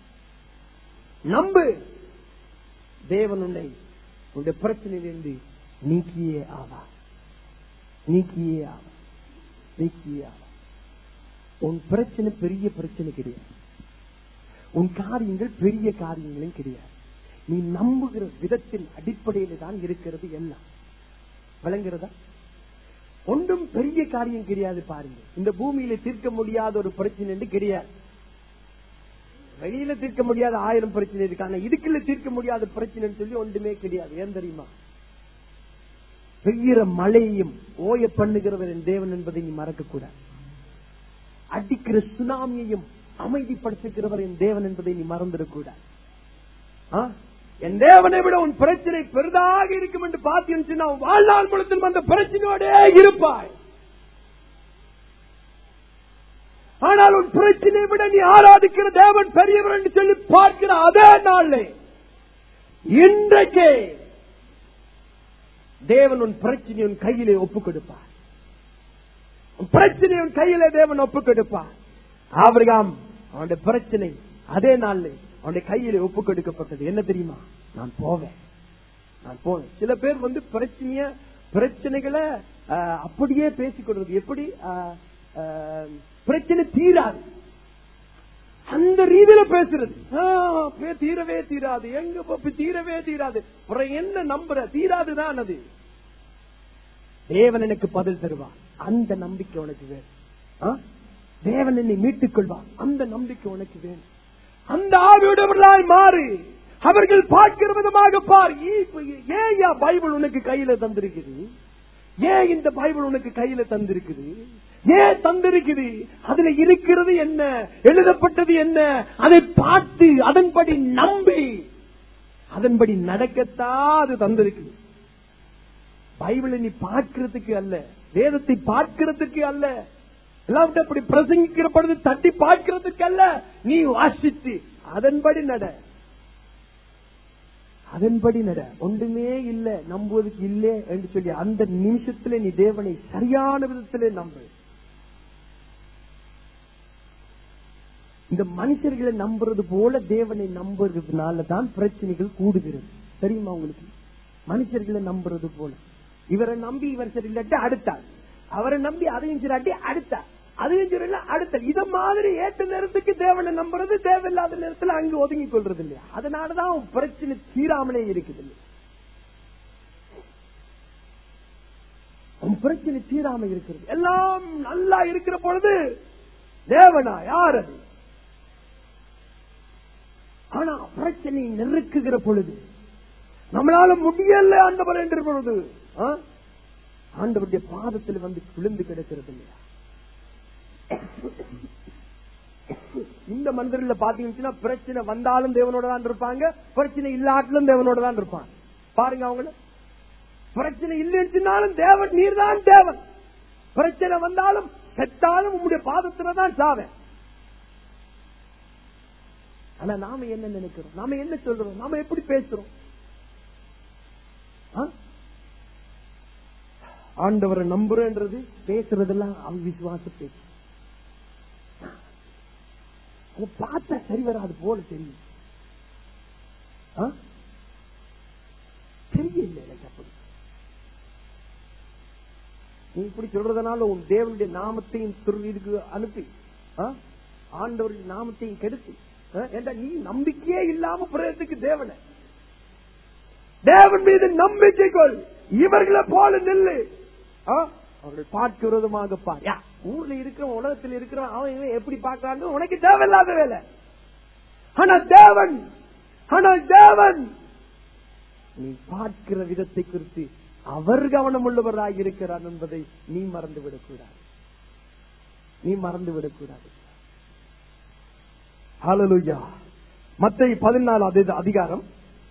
நம்பு தேவன் உன்னை உன்னுடைய பிரச்சனையிலிருந்து நீக்கியே ஆவா நீக்கியே ஆவா நீக்கியே ஆவா உன் பிரச்சனை பெரிய பிரச்சனை கிடையாது உன் காரியங்கள் பெரிய காரியங்களும் கிடையாது நீ நம்புகிற விதத்தின் அடிப்படையில தான் இருக்கிறது எல்லாம் விளங்குறதா ஒன்றும் பெரிய காரியம் கிடையாது பாருங்க இந்த பூமியில தீர்க்க முடியாத ஒரு பிரச்சனை என்று கிடையாது வெளியில தீர்க்க முடியாத ஆயிரம் பிரச்சனை இருக்கு ஆனா இதுக்குள்ள தீர்க்க முடியாத பிரச்சனைன்னு சொல்லி ஒன்றுமே கிடையாது ஏன் தெரியுமா பெய்கிற மழையையும் ஓய பண்ணுகிறவர் என் தேவன் என்பதை நீ மறக்க கூடாது அடிக்கிற சுனாமியையும் அமைதிப்படுத்துகிறவர் என் தேவன் என்பதை நீ மறந்துடக்கூடாது ஆ? என் தேவனை விட உன் பிரச்சனை பெரிதாக இருக்கும் என்று பார்த்தீங்கன்னா வாழ்நாள் முழுவதும் அந்த பிரச்சனையோடே இருப்பாய் ஆனால் உன் பிரச்சனையை விட நீ ஆராதிக்கிற தேவன் பெரியவர் என்று சொல்லி பார்க்கிற அதே நாளே இன்றைக்கே தேவன் உன் பிரச்சனை உன் கையிலே ஒப்புக் கொடுப்பார் உன் பிரச்சனை உன் கையிலே தேவன் ஒப்புக் கொடுப்பார் ஆபிரகாம் அவனுடைய பிரச்சனை அதே நாள்ல அவனுடைய கையிலே ஒப்புக் கொடுக்கப்பட்டது என்ன தெரியுமா நான் போவேன் நான் போவேன் சில பேர் வந்து பிரச்சனைய பிரச்சனைகளை ஆஹ், அப்படியே பேசிக் கொள்வது எப்படி ஆஹ், ஆஹ், பிரச்சனை தீராது அந்த ரீதியில பேசுறது ஆ, பே- தீரவே தீராது எங்க போய் தீரவே தீராது அப்புறம் என்ன நம்புற தீராதுதான் அது தேவன் எனக்கு பதில் தருவார் அந்த நம்பிக்கை உனக்கு வேணும் ஆ? தேவன் என்னை மீட்டுக் கொள்வார் அந்த நம்பிக்கை உனக்கு வேணும் அந்த ஆவியுடையவர்களாய் மாறு அவர்கள் பார்க்கிற விதமாக பார் ஈ- ஏன் யா பைபிள் உனக்கு கையில தந்திருக்குது ஏன் இந்த பைபிள் உனக்கு கையில தந்திருக்குது ஏன் தந்திருக்குது அதுல இருக்கிறது என்ன எழுதப்பட்டது என்ன அதை பார்த்து அதன்படி நம்பி அதன்படி நடக்கத்தான் அது தந்திருக்குது பைபிளை நீ பார்க்கிறதுக்கு அல்ல வேதத்தை பார்க்கிறதுக்கு அல்ல எல்லாம் அப்படி பிரசங்கிக்கிற பொழுது தட்டி பார்க்கிறதுக்கல்ல நீ வாசித்து அதன்படி நட அதன்படி நட ஒன்றுமே இல்ல நம்புவதற்கு இல்லே என்று சொல்லி அந்த நிமிஷத்துல நீ தேவனை சரியான விதத்திலே நம்பு இந்த மனுஷர்களை நம்புறது போல தேவனை நம்புறதுனால தான் பிரச்சனைகள் கூடுகிறது தெரியுமா உங்களுக்கு மனுஷர்களை நம்புறது போல இவரை நம்பி இவர் சரியில்லாட்டி அடுத்தார் அவரை நம்பி அதையும் சிராட்டி அடுத்தார் அதையும் சரியில்ல அடுத்தார் இத மாதிரி ஏற்ற நேரத்துக்கு தேவனை நம்புறது தேவையில்லாத நேரத்துல அங்கு ஒதுங்கி கொள்றது இல்லையா அதனாலதான் அவன் பிரச்சனை தீராமலே இருக்குது இல்லையா அவன் பிரச்சனை தீராம இருக்கிறது எல்லாம் நல்லா இருக்கிற பொழுது தேவனா யார் அது ஆனா பிரச்சனை நெருக்குகிற பொழுது நம்மளால முடியல ஆண்டவர் என்ற பொழுது ஆ? ஆண்டவருடைய பாதத்தில் வந்து விழுந்து கிடக்கிறது இல்லையா இந்த மனிதர்ல பாத்தீங்கன்னா பிரச்சனை வந்தாலும் தேவனோட தான் இருப்பாங்க பிரச்சனை இல்லாட்டிலும் தேவனோட தான் இருப்பாங்க பாருங்க அவங்கள பிரச்சனை இல்லைன்னாலும் தேவன் நீர்தான் தேவன் பிரச்சனை வந்தாலும் செத்தாலும் உங்களுடைய பாதத்துல தான் சாவேன் ஆனா நாம என்ன நினைக்கிறோம் நாம என்ன சொல்றோம் நாம எப்படி பேசுறோம் ஆ? ஆண்டவரை நம்புறன்றது பேசுறதெல்லாம் அவிசுவாச பேச்சு அதை பார்த்தா சரி வராது போல தெரியும் ஆ? தெரியல எனக்கு அப்படி நீ இப்படி சொல்றதுனால உன் தேவனுடைய நாமத்தையும் துருவிற்கு அனுப்பி ஆ? ஆண்டவருடைய நாமத்தையும் கெடுத்து ஆ? ஏண்டா நீ நம்பிக்கையே இல்லாம பிரயத்துக்கு தேவனை தேவன் மீது நம்பிக்கை கொள் இவர்களை போல நெல்லு ஆ? அவர்கள் பார்க்க விரோதமாக பார் யா, ஊர்ல இருக்கிற உலகத்தில் இருக்கிற அவன் இவன் எப்படி பார்க்கறான்னு உனக்கு தேவையில்லாத வேலை ஆனா தேவன் ஆனால் தேவன் நீ பார்க்கிற விதத்தை குறித்து அவர் கவனம் உள்ளவராக இருக்கிறார் என்பதை நீ மறந்து விடக்கூடாது நீ மறந்து விடக்கூடாது ஹalleluya மத்தேயு 14 அதிகாரம்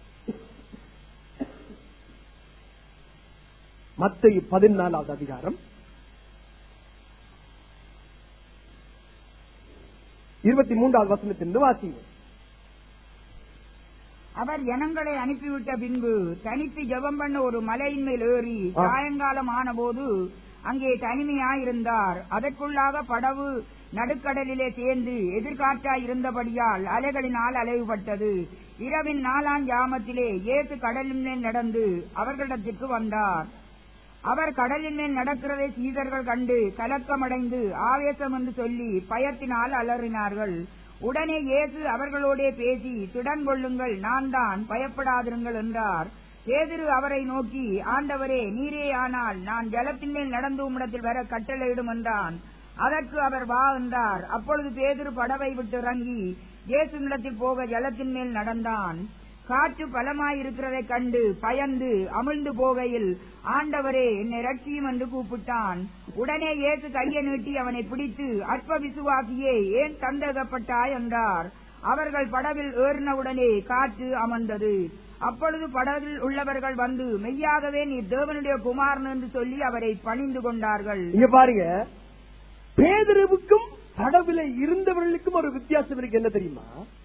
மத்தேயு 14 அதிகாரம் இருபத்தி மூன்றாவது வசனத்திலிருந்து வாசிங்க அவர் ஜனங்களை அனுப்பிவிட்ட பின்பு தனித்து ஜெபம் பண்ண ஒரு மலையின் மேல் ஏறி ஆ. சாயங்காலம் ஆனபோது அங்கே தனிமையாயிருந்தார் அதற்குள்ளாக படவு நடுக்கடலிலே சேர்ந்து எதிர்காற்றாய் இருந்தபடியால் அலைகளினால் அலைவுபட்டது இரவின் நாலாம் ஜாமத்திலே இயேசு கடலின் மேல் நடந்து அவர்களிடத்திற்கு வந்தார் அவர் கடலின் மேல் நடக்கிறதை சீதர்கள் கண்டு கலக்கமடைந்து ஆவேசம் என்று சொல்லி பயத்தினால் அலறினார்கள் உடனே இயேசு அவர்களோடே பேசி திடன் கொள்ளுங்கள் நான் தான் பயப்படாதிருங்கள் என்றார் பேதிரு அவரை நோக்கி ஆண்டவரே நீரே ஆனால் நான் ஜலத்தின் மேல் நடந்து உம்மிடத்தில் வர கட்டளையிடும் என்றான் அதற்கு அவர் வா என்றார் அப்பொழுது பேதிரு படவை விட்டு இறங்கி இயேசுனிடத்தில் போக ஜலத்தின் மேல் நடந்தான் காற்று பலமாயிருக்கிறதைக் கண்டு பயந்து அமிழ்ந்து போகையில் ஆண்டவரே என்னை ரட்சியும் என்று கூப்பிட்டான் உடனே இயேசு கையை நீட்டி அவனை பிடித்து அற்ப விசுவாசியே ஏன் சந்தேகப்பட்டாய் என்றார் அவர்கள் படவில் ஏறினவுடனே காற்று அமர்ந்தது அப்பொழுது படவில் உள்ளவர்கள் வந்து மெய்யாகவே நீ தேவனுடைய குமாரன் என்று சொல்லி அவரை பணிந்து கொண்டார்கள் இங்க பாருங்க பேதருவுக்கும் படவில இருந்தவர்களுக்கும் ஒரு வித்தியாசம் இருக்கு என்ன தெரியுமா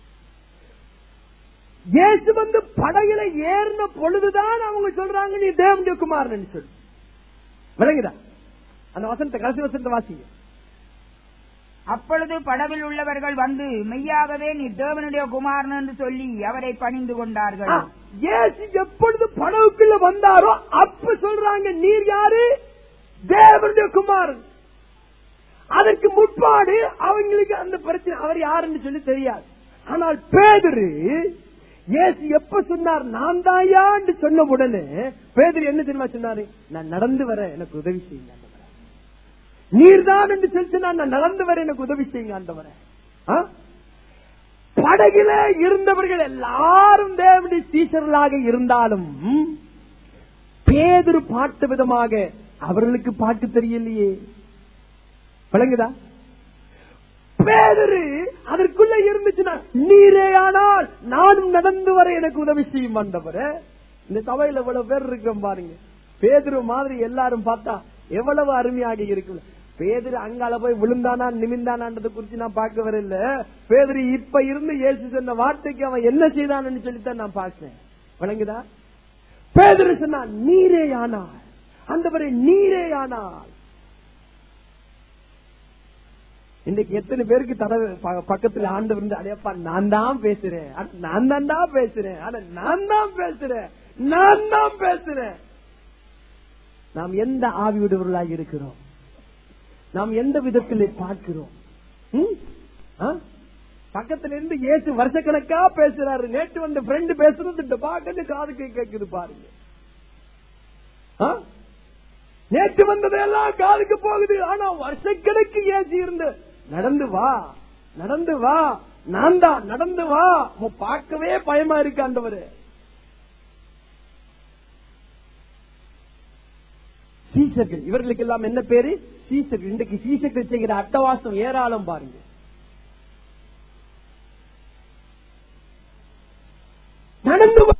இயேசு வந்து படகுல ஏறின பொழுதுதான் அவங்க சொல்றாங்க நீ தேவனுடைய குமாரன் சொல்லி விளங்குதா அந்த வசனத்தை கடைசி வசனத்தை வாசிங்க அப்பொழுது படவில் உள்ளவர்கள் வந்து மெய்யாகவே நீ தேவனுடைய குமாரன் என்று சொல்லி அவரை பணிந்து கொண்டார்கள் ஆ, இயேசு எப்பொழுது படகுக்குள்ள வந்தாரோ அப்ப சொல்றாங்க நீர் யாரு தேவனுடைய குமாரன் அதற்கு முற்பாடு அவங்களுக்கு அந்த பிரச்சனை அவர் யாருன்னு சொல்லி தெரியாது ஆனால் பேதுரு இயேசு எப்ப சொன்னார் நான் தாயான்னு சொன்ன உடனே பேதுரு என்ன தெரியுமா சொன்னாரு நான் நடந்து வர எனக்கு உதவி செய்யுங்க ஆண்டவரே. நீர்தான் என்று சொல்லி சொன்னார் நான் நடந்து வர எனக்கு உதவி செய்யுங்க ஆண்டவரே ஆ? படகில இருந்தவர்கள் எல்லாரும் தேவனுடைய சீசர்களாக இருந்தாலும் பேதுரு பாட்டு விதமாக அவர்களுக்கு பாட்டு தெரியலையே விளங்குதா பேதரு அதற்குள்ள இருந்துச்சுன்னா நீரே ஆனால் நானும் நடந்து வர எனக்கு உதவி செய்யும் ஆண்டவரே இந்த சபையில இவ்வளவு பேர் இருக்கிறோம் பாருங்க பேதுரு மாதிரி எல்லாரும் பார்த்தா எவ்வளவு அருமையாக இருக்கு பேதர் அங்கால போய் விழுந்தானா நிமிந்தானான்றதை குறிச்சு நான் பார்க்க வரல பேதர் இப்ப இருந்து இயேசு சொன்ன வார்த்தைக்கு அவன் என்ன செய்தான்னு சொல்லித்தான் நான் பார்க்கிறேன் விளங்குதா பேதர் சொன்னா நீரே ஆனார் அந்தவரை நீரே ஆனார் இன்னைக்கு எத்தனை பேருக்கு தர ப- பக்கத்துல ஆண்டவர் இருந்து அடையப்பா நான் தான் பேசுறேன் அட, நான் தான்டா பேசுறேன் ஆனா நான் தான் பேசுறேன் நான் தான் பேசுறேன் நாம் எந்த ஆவியுடையவர்களாக இருக்கிறோம் நாம் எந்த விதத்திலே பார்க்கிறோம் ம்? ஆ? பக்கத்துல இருந்து இயேசு வருஷக்கணக்கா பேசுறாரு நேற்று வந்த ஃப்ரெண்டு பேசுறது இந்த பாக்கத்து காதுக்கு கேக்குது பாருங்க ஆ? நேற்று வந்ததெல்லாம் காதுக்கு போகுது ஆனா வருஷக்கணக்கு ஏசி இருந்து நடந்து வா நடந்து வா நான் தான் நடந்து வா உன் பார்க்கவே பயமா இருக்கு ஆண்டவரு சீசர்கள் இவர்களுக்கு எல்லாம் என்ன பேரு சீசர்கள் இன்றைக்கு சீசர்கள் செய்கிற அட்டவாசம் ஏராளம் பாருங்க நடந்து வா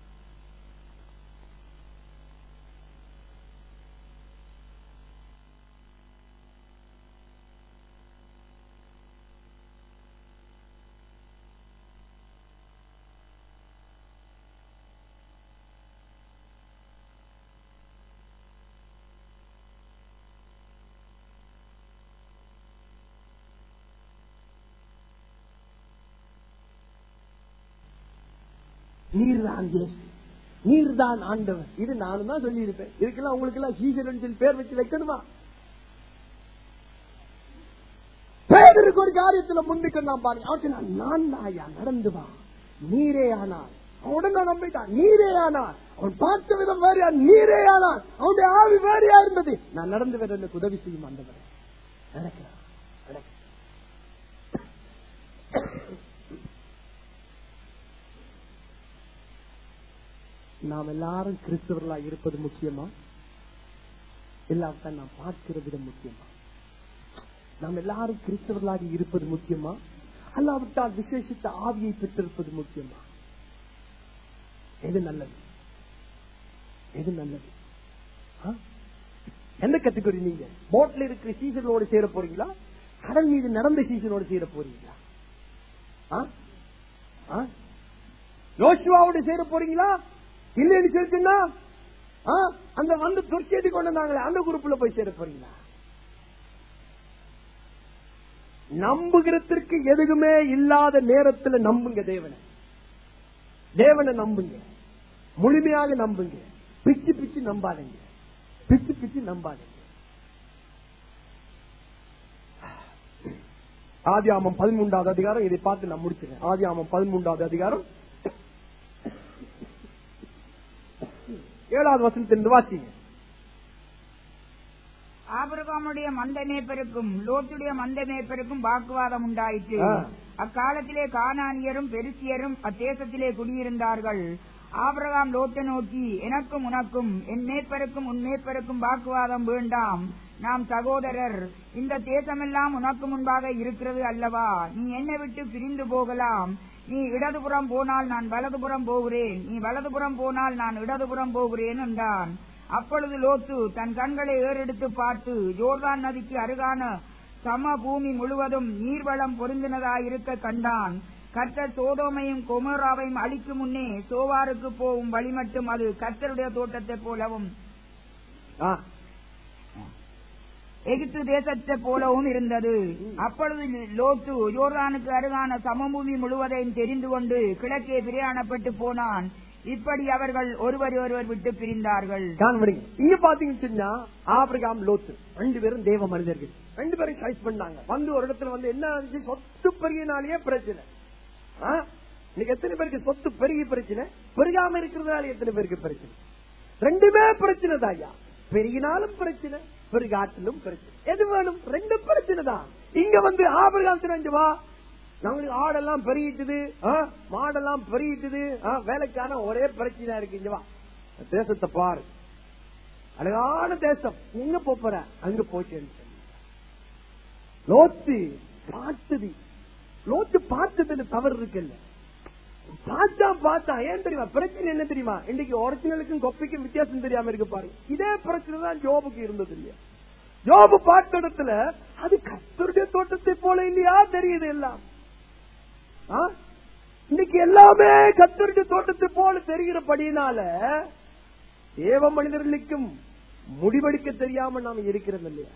நீர்தான் இயேசு நீர்தான் ஆண்டவர் இது நானும் தான் சொல்லி இருப்பேன் இதுக்கெல்லாம் உங்களுக்கு எல்லாம் சீசன் சொல்லி பேர் வச்சு வைக்கணுமா பேதருக்கு ஒரு காரியத்துல முன்னுக்கு நான் பாருங்க அவன் சொன்னான், நான் தாயா நடந்து வா நீரே ஆனார் அவன் உடனே நம்பிட்டான் நீரே ஆனார் அவன் பார்த்த விதம் வேறையா நீரே ஆனார் அவனுடைய ஆவி வேறையா இருந்தது நான் நடந்து வர எனக்கு உதவி செய்யும் ஆண்டவர் நடக்கிறான் நடக்கிறான். நாம் எல்லாரும் கிறிஸ்தவர்களா இருப்பது முக்கியமா இல்லாவிட்டால் நாம் பார்க்கிற விதம் முக்கியமா நாம் எல்லாரும் கிறிஸ்தவர்களாக இருப்பது முக்கியமா அல்லாவிட்டால் விசேஷித்த ஆவியை பெற்றிருப்பது முக்கியமா எது நல்லது எது நல்லது ஆ? எந்த கத்துக்குறி நீங்க போட்ல இருக்கிற சீசனோடு சேர போறீங்களா கடல் மீது நடந்த சீசனோடு சேர போறீங்களா ஆ? ஆ? யோசுவாவோட சேர போறீங்களா இல்லைன்னு சொல்லிட்டுன்னா ஆ, அந்த வந்து துர்ச்செய்தி கொண்டு வந்தாங்களே அந்த குரூப்ல போய் சேர போறீங்களா நம்புகிறதற்கு எதுவுமே இல்லாத நேரத்துல நம்புங்க தேவனை தேவனை நம்புங்க முழுமையாக நம்புங்க பிச்சு பிச்சு நம்பாதீங்க பிச்சு பிச்சு நம்பாதீங்க ஆதி ஆமம் பதிமூன்றாவது அதிகாரம் இதை பார்த்து நான் முடிச்சுறேன் ஆதி ஆமம் பதிமூன்றாவது அதிகாரம் ஏழாவது வசனத்திலிருந்து வாசிங்க ஆபிரகாமுடைய மந்த மேய்ப்பருக்கும் லோத்துடைய மந்த மேய்ப்பருக்கும் வாக்குவாதம் உண்டாயிற்று ஆ. அக்காலத்திலே கானானியரும் பெருசியரும் அத்தேசத்திலே குடியிருந்தார்கள் ஆபிரகாம் லோத்தை நோக்கி எனக்கும் உனக்கும் என் மேய்ப்பருக்கும் உன் மேய்ப்பருக்கும் வாக்குவாதம் வேண்டாம் நாம் சகோதரர் இந்த தேசமெல்லாம் உனக்கு முன்பாக இருக்கிறது அல்லவா நீ என்னை விட்டு பிரிந்து போகலாம் நீ இடதுபுறம் போனால் நான் வலதுபுறம் போகிறேன் நீ வலதுபுறம் போனால் நான் இடதுபுறம் போகிறேன் என்றான் அப்பொழுது லோத்து தன் கண்களை ஏறெடுத்து பார்த்து யோர்தான் நதிக்கு அருகான சம பூமி முழுவதும் நீர்வளம் பொருந்தினதாயிருக்க கண்டான் கர்த்தர் சோதோமையும் கொமோராவையும் அழிக்கும் முன்னே சோவாருக்கு போகும் வழி மட்டும் அது கர்த்தருடைய தோட்டத்தைப் போலவும் ஆ, எகிப்து தேசத்தைப் போலவும் இருந்தது அப்பொழுது லோத்து யோர்தானுக்கு அருகான சமபூமி முழுவதையும் தெரிந்து கொண்டு கிழக்கே பிரயாணப்பட்டு போனான் இப்படி அவர்கள் ஒருவர் ஒருவர் விட்டு பிரிந்தார்கள் கவனிங்க. இங்க பாத்தீங்கன்னு சொன்னா ஆபிரகாம் லோத்து ரெண்டு பேரும் தேவ மனிதர்கள் ரெண்டு பேரும் சாய்ஸ் பண்ணாங்க வந்து ஒரு இடத்துல வந்து என்ன ஆச்சு சொத்து பெருகினாலேயே பிரச்சனை ஆ? இன்னைக்கு எத்தனை பேருக்கு சொத்து பெருகி பிரச்சனை பெருகாம இருக்கிறதுனால எத்தனை பேருக்கு பிரச்சனை ரெண்டுமே பிரச்சனை தாயா பெருகினாலும் பிரச்சனை பெருகாட்டிலும் பிரச்சனை எது வேணும் ரெண்டு பிரச்சனை தான் இங்க வந்து ஆபிரகாம் தெரிஞ்சு வா நம்மளுக்கு ஆடெல்லாம் பெருகிட்டுது ஆ, மாடெல்லாம் பெருகிட்டுது ஆ, வேலைக்கான ஒரே பிரச்சனை இருக்கு இங்க வா தேசத்தை பாரு அழகான தேசம் எங்க போப் போற அங்க போச்சேன்னு சொல்லி. லோத்து பார்த்தது லோத்து பார்த்ததுல தவறு இருக்குல்ல பார்த்தா பார்த்தா ஏன் தெரியுமா பிரச்சனை என்ன தெரியுமா இன்னைக்கு ஒரிஜினலுக்கும் கொப்பைக்கும் வித்தியாசம் தெரியாம இருக்கு பாரு இதே பிரச்சனை தான் ஜோபுக்கு இருந்தது இல்லையா யோபு பார்த்த இடத்துல அது கத்தருடைய தோட்டத்தை போல இல்லையா தெரியுது எல்லாம் ஆ? இன்னைக்கு எல்லாமே கத்தருடைய தோட்டத்தை போல தெரிகிறபடினால தேவ மனிதர்களுக்கும் முடிவெடுக்க தெரியாம நாம இருக்கிறோம் இல்லையா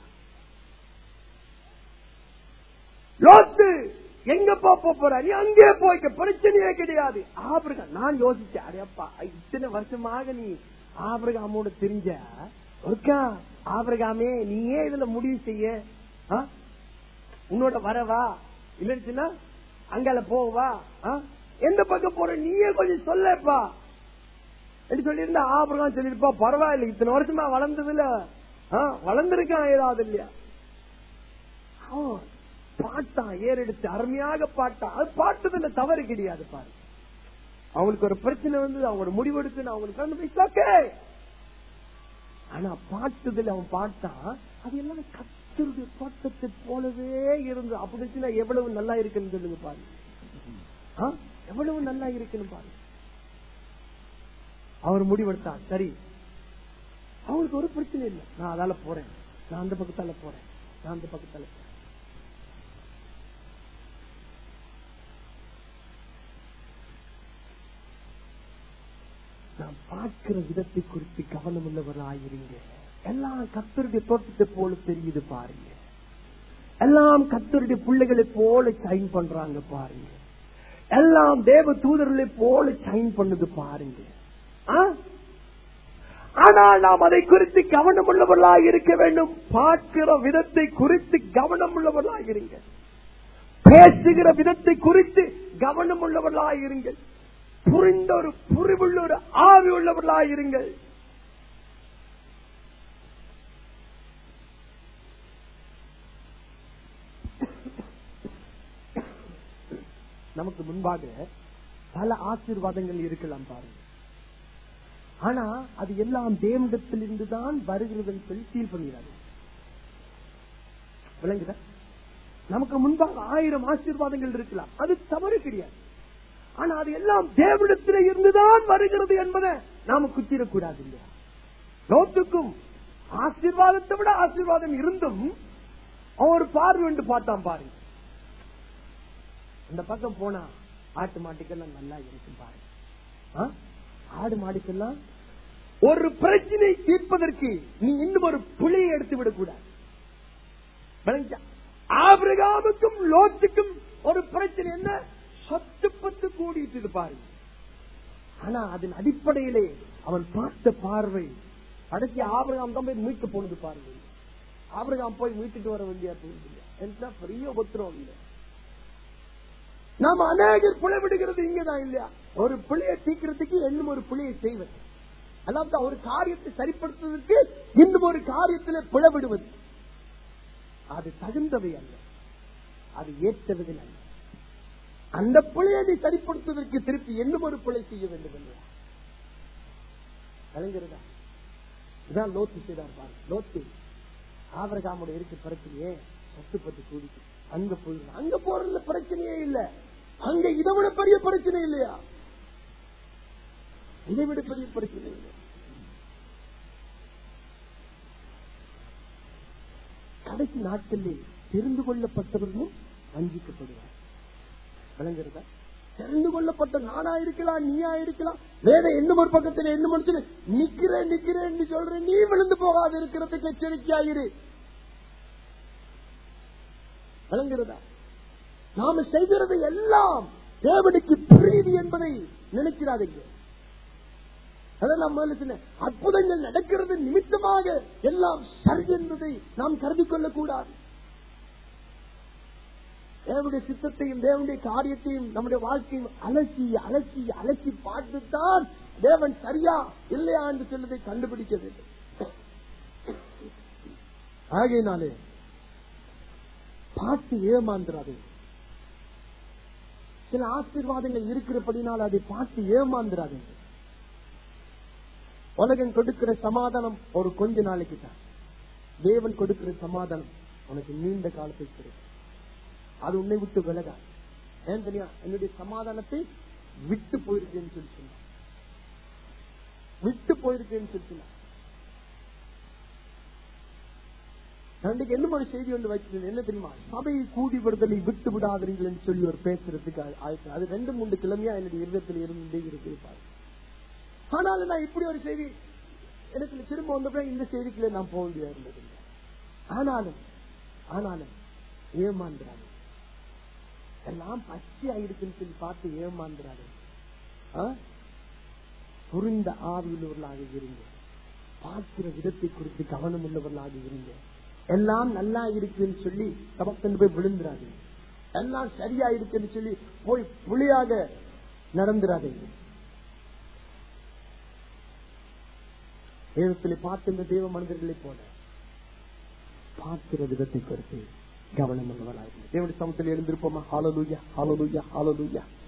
லோத்து எங்க போக போற நீ அங்கே போய்க்க பிரச்சனையே கிடையாது ஆபிரகாம் நான் யோசிச்சேன் அடையப்பா இத்தனை வருஷமாக நீ ஆபிரகாமோட தெரிஞ்ச ஒருக்கா ஆபிரகாமே நீயே இதுல முடிவு செய்ய ஆ? உன்னோட வரவா இல்லைன்னா அங்கால போவா ஆ? எந்த பக்கம் போற நீயே கொஞ்சம் சொல்லப்பா என்று சொல்லியிருந்தா ஆபிரகாம் சொல்லிருப்பா பரவாயில்ல இத்தனை வருஷமா வளர்ந்ததுல ஆ, வளர்ந்திருக்கான் ஏதாவது இல்லையா அவன் பாட்டான் ஏறெடுத்து அருமையாக பாட்டான் அது பாட்டதுல தவறு கிடையாது பாரு அவங்களுக்கு ஒரு பிரச்சனை வந்து அவங்களோட முடிவெடுக்கணும் அவங்களுக்கு வந்து it's okay. ஆனா பாட்டுதுல அவன் பாட்டான் அது எல்லாம் கத்தருடைய தோட்டத்தை போலவே இருந்து அப்படி இருந்துச்சுன்னா எவ்வளவு நல்லா இருக்குன்னு சொல்லுங்க பாரு ஆ? எவ்வளவு நல்லா இருக்குன்னு பாரு அவர் முடிவெடுத்தார் சரி அவங்களுக்கு ஒரு பிரச்சனை இல்லை நான் அதால போறேன் நான் அந்த பக்கத்தால போறேன் நான் அந்த பக்கத்தால போறேன் நான் பார்க்கிற விதத்தை குறித்து கவனம் உள்ளவராயிருங்க எல்லாம் கத்தருடைய தோட்டத்தை போல தெரியுது பாருங்க எல்லாம் கத்தருடைய பிள்ளைகளை போல சைன் பண்றாங்க பாருங்க எல்லாம் தேவ தூதர்களை போல சைன் பண்ணுது பாருங்க ஆ? ஆனால் நாம் அதை குறித்து கவனம் உள்ளவர்களாக இருக்க வேண்டும் பார்க்கிற விதத்தை குறித்து கவனம் உள்ளவர்களாக இருங்க பேசுகிற விதத்தை குறித்து கவனம் உள்ளவர்களாக இருங்கள் புரிந்த ஒரு புரிவுள்ள ஒரு ஆவி உள்ளவர்களாக இருங்கள் நமக்கு முன்பாக பல ஆசீர்வாதங்கள் இருக்கலாம் பாருங்க ஆனா அது எல்லாம் தேவனிடத்திலிருந்து தான் வருகிறதுன்னு சொல்லி ஃபீல் பண்ணுகிறார்கள் விளங்குதா நமக்கு முன்பாக ஆயிரம் ஆசீர்வாதங்கள் இருக்கலாம் அது தவறு கிடையாது ஆனா அது எல்லாம் தேவனிடத்தில் இருந்துதான் வருகிறது என்பதை நாம குத்திடக்கூடாது இல்லையா லோத்துக்கும் ஆசீர்வாதத்தை விட ஆசீர்வாதம் இருந்தும் அவன் ஒரு பார்வை என்று பார்த்தான் பாருங்க அந்த பக்கம் போனா ஆட்டு மாட்டுக்கெல்லாம் நல்லா இருக்கும் பாருங்க ஆ? ஆடு மாடுக்கெல்லாம் ஒரு பிரச்சனை தீர்ப்பதற்கு நீ இன்னும் ஒரு புளியை எடுத்து விடக்கூடாது விளங்கிச்சா? ஆபிரகாமுக்கும் லோத்துக்கும் ஒரு பிரச்சனை என்ன சொத்து பத்து கூடிட்டு பாருங்க ஆனா அதன் அடிப்படையிலே அவன் பார்த்த பார்வை கடைசி ஆபிரகாம் தான் போய் மீட்க போனது பாருங்க ஆபிரகாம் போய் மீட்டுட்டு வர வேண்டிய என்ன பெரிய உபத்திரம் இல்லை நாம அநேகர் பிழை விடுகிறது இங்கதான் இல்லையா ஒரு பிள்ளையை தீக்கிறதுக்கு இன்னும் ஒரு பிள்ளையை செய்வது அதாவது ஒரு காரியத்தை சரிப்படுத்துவதற்கு இன்னும் ஒரு காரியத்தில் பிழை விடுவது அது தகுந்தவை அல்ல அது ஏற்றவது அல்ல அந்த பிழையை நீ சரிப்படுத்துவதற்கு திருப்பி இன்னும் ஒரு பிழை செய்ய வேண்டும் இல்லையா கலைஞருதா இதான் லோத்து செய்தார் பாரு லோத்து ஆபரகாமோட இருக்கு பிரச்சனையே பத்து பத்து கூடிக்கு அங்க போயிடலாம் அங்க போறதுல பிரச்சனையே இல்ல அங்க இதை விட பெரிய பிரச்சனை இல்லையா இதை விட பெரிய பிரச்சனை இல்லை கடைசி நாட்களில் தெரிந்து கொள்ளப்பட்டவர்களும் வஞ்சிக்கப்படுவார் விளங்குறதா தெரிந்து கொள்ளப்பட்ட நானா இருக்கலாம் நீயா இருக்கலாம் வேற இன்னும் ஒரு பக்கத்துல என்ன மனுஷன் நிக்கிறேன் நிக்கிறேன் சொல்றேன் நீ விழுந்து போகாது இருக்கிறதுக்கு எச்சரிக்கையாயிரு விளங்குறதா நாம செய்கிறது எல்லாம் தேவனுக்கு பிரீதி என்பதை நினைக்கிறாதீங்க அதெல்லாம் முதல்ல சொன்னேன். அற்புதங்கள் நடக்கிறது நிமித்தமாக எல்லாம் சரி என்பதை நாம் கருதி கொள்ளக்கூடாது தேவனுடைய சித்தத்தையும் தேவனுடைய காரியத்தையும் நம்முடைய வாழ்க்கையும் அலசி அலசி அலசி பார்த்துத்தான் தேவன் சரியா இல்லையா என்று சொல்வதை கண்டுபிடிக்க வேண்டும் ஆகையினாலே பார்த்து ஏமாந்துறாது சில ஆசீர்வாதங்கள் இருக்கிறபடினால் அதை பார்த்து ஏமாந்துறாது உலகம் கொடுக்கிற சமாதானம் ஒரு கொஞ்ச நாளைக்கு தான் தேவன் கொடுக்கிற சமாதானம் உனக்கு நீண்ட காலத்துக்கு கிடைக்கும் அது உன்னை விட்டு விலகா ஏன் தெரியா என்னுடைய சமாதானத்தை விட்டு போயிருக்கேன்னு சொல்லி சொன்னார் விட்டு போயிருக்கேன்னு சொல்லி சொன்னார் நான் இன்னைக்கு என்ன ஒரு செய்தி ஒன்று வச்சிருந்தேன் என்ன தெரியுமா சபையை கூடிப்படுதலை விட்டு விடாதீர்கள் என்று சொல்லி ஒரு பேசுறதுக்கு ஆ- ஆயிடுச்சு அது ரெண்டு மூன்று கிழமையா என்னுடைய இருதயத்தில் இருந்தே இருக்கு பாருங்க. ஆனாலும் நான் இப்படி ஒரு செய்தி எனக்கு திரும்ப வந்தப்ப இந்த செய்திக்குள்ள நான் போக வேண்டியதா இருந்தது ஆனாலும் ஆனாலும் ஏமாந்துறாங்க எல்லாம் பச்சையா இருக்குன்னு சொல்லி பார்த்து ஏமாந்துறாங்க ஆ? புரிந்த ஆவியுள்ளவர்களாக இருங்க பார்க்கிற விதத்தை குறித்து கவனம் உள்ளவர்களாக இருங்க எல்லாம் நல்லா இருக்குன்னு சொல்லி தமக்கண்டு போய் விழுந்துறாதீங்க எல்லாம் சரியா இருக்குன்னு சொல்லி போய் புலியாக நடந்துராதீங்க தேவத்தில் பார்க்கின்ற தேவ மனிதர்களை போல பார்க்கிற விதத்தை குறித்து கவனம் உள்ளவர்களாக இருங்க. தேவனுடைய சமத்தில் எழுந்திருப்போமா ஹாலலூயா ஹாலலூயா ஹாலலூயா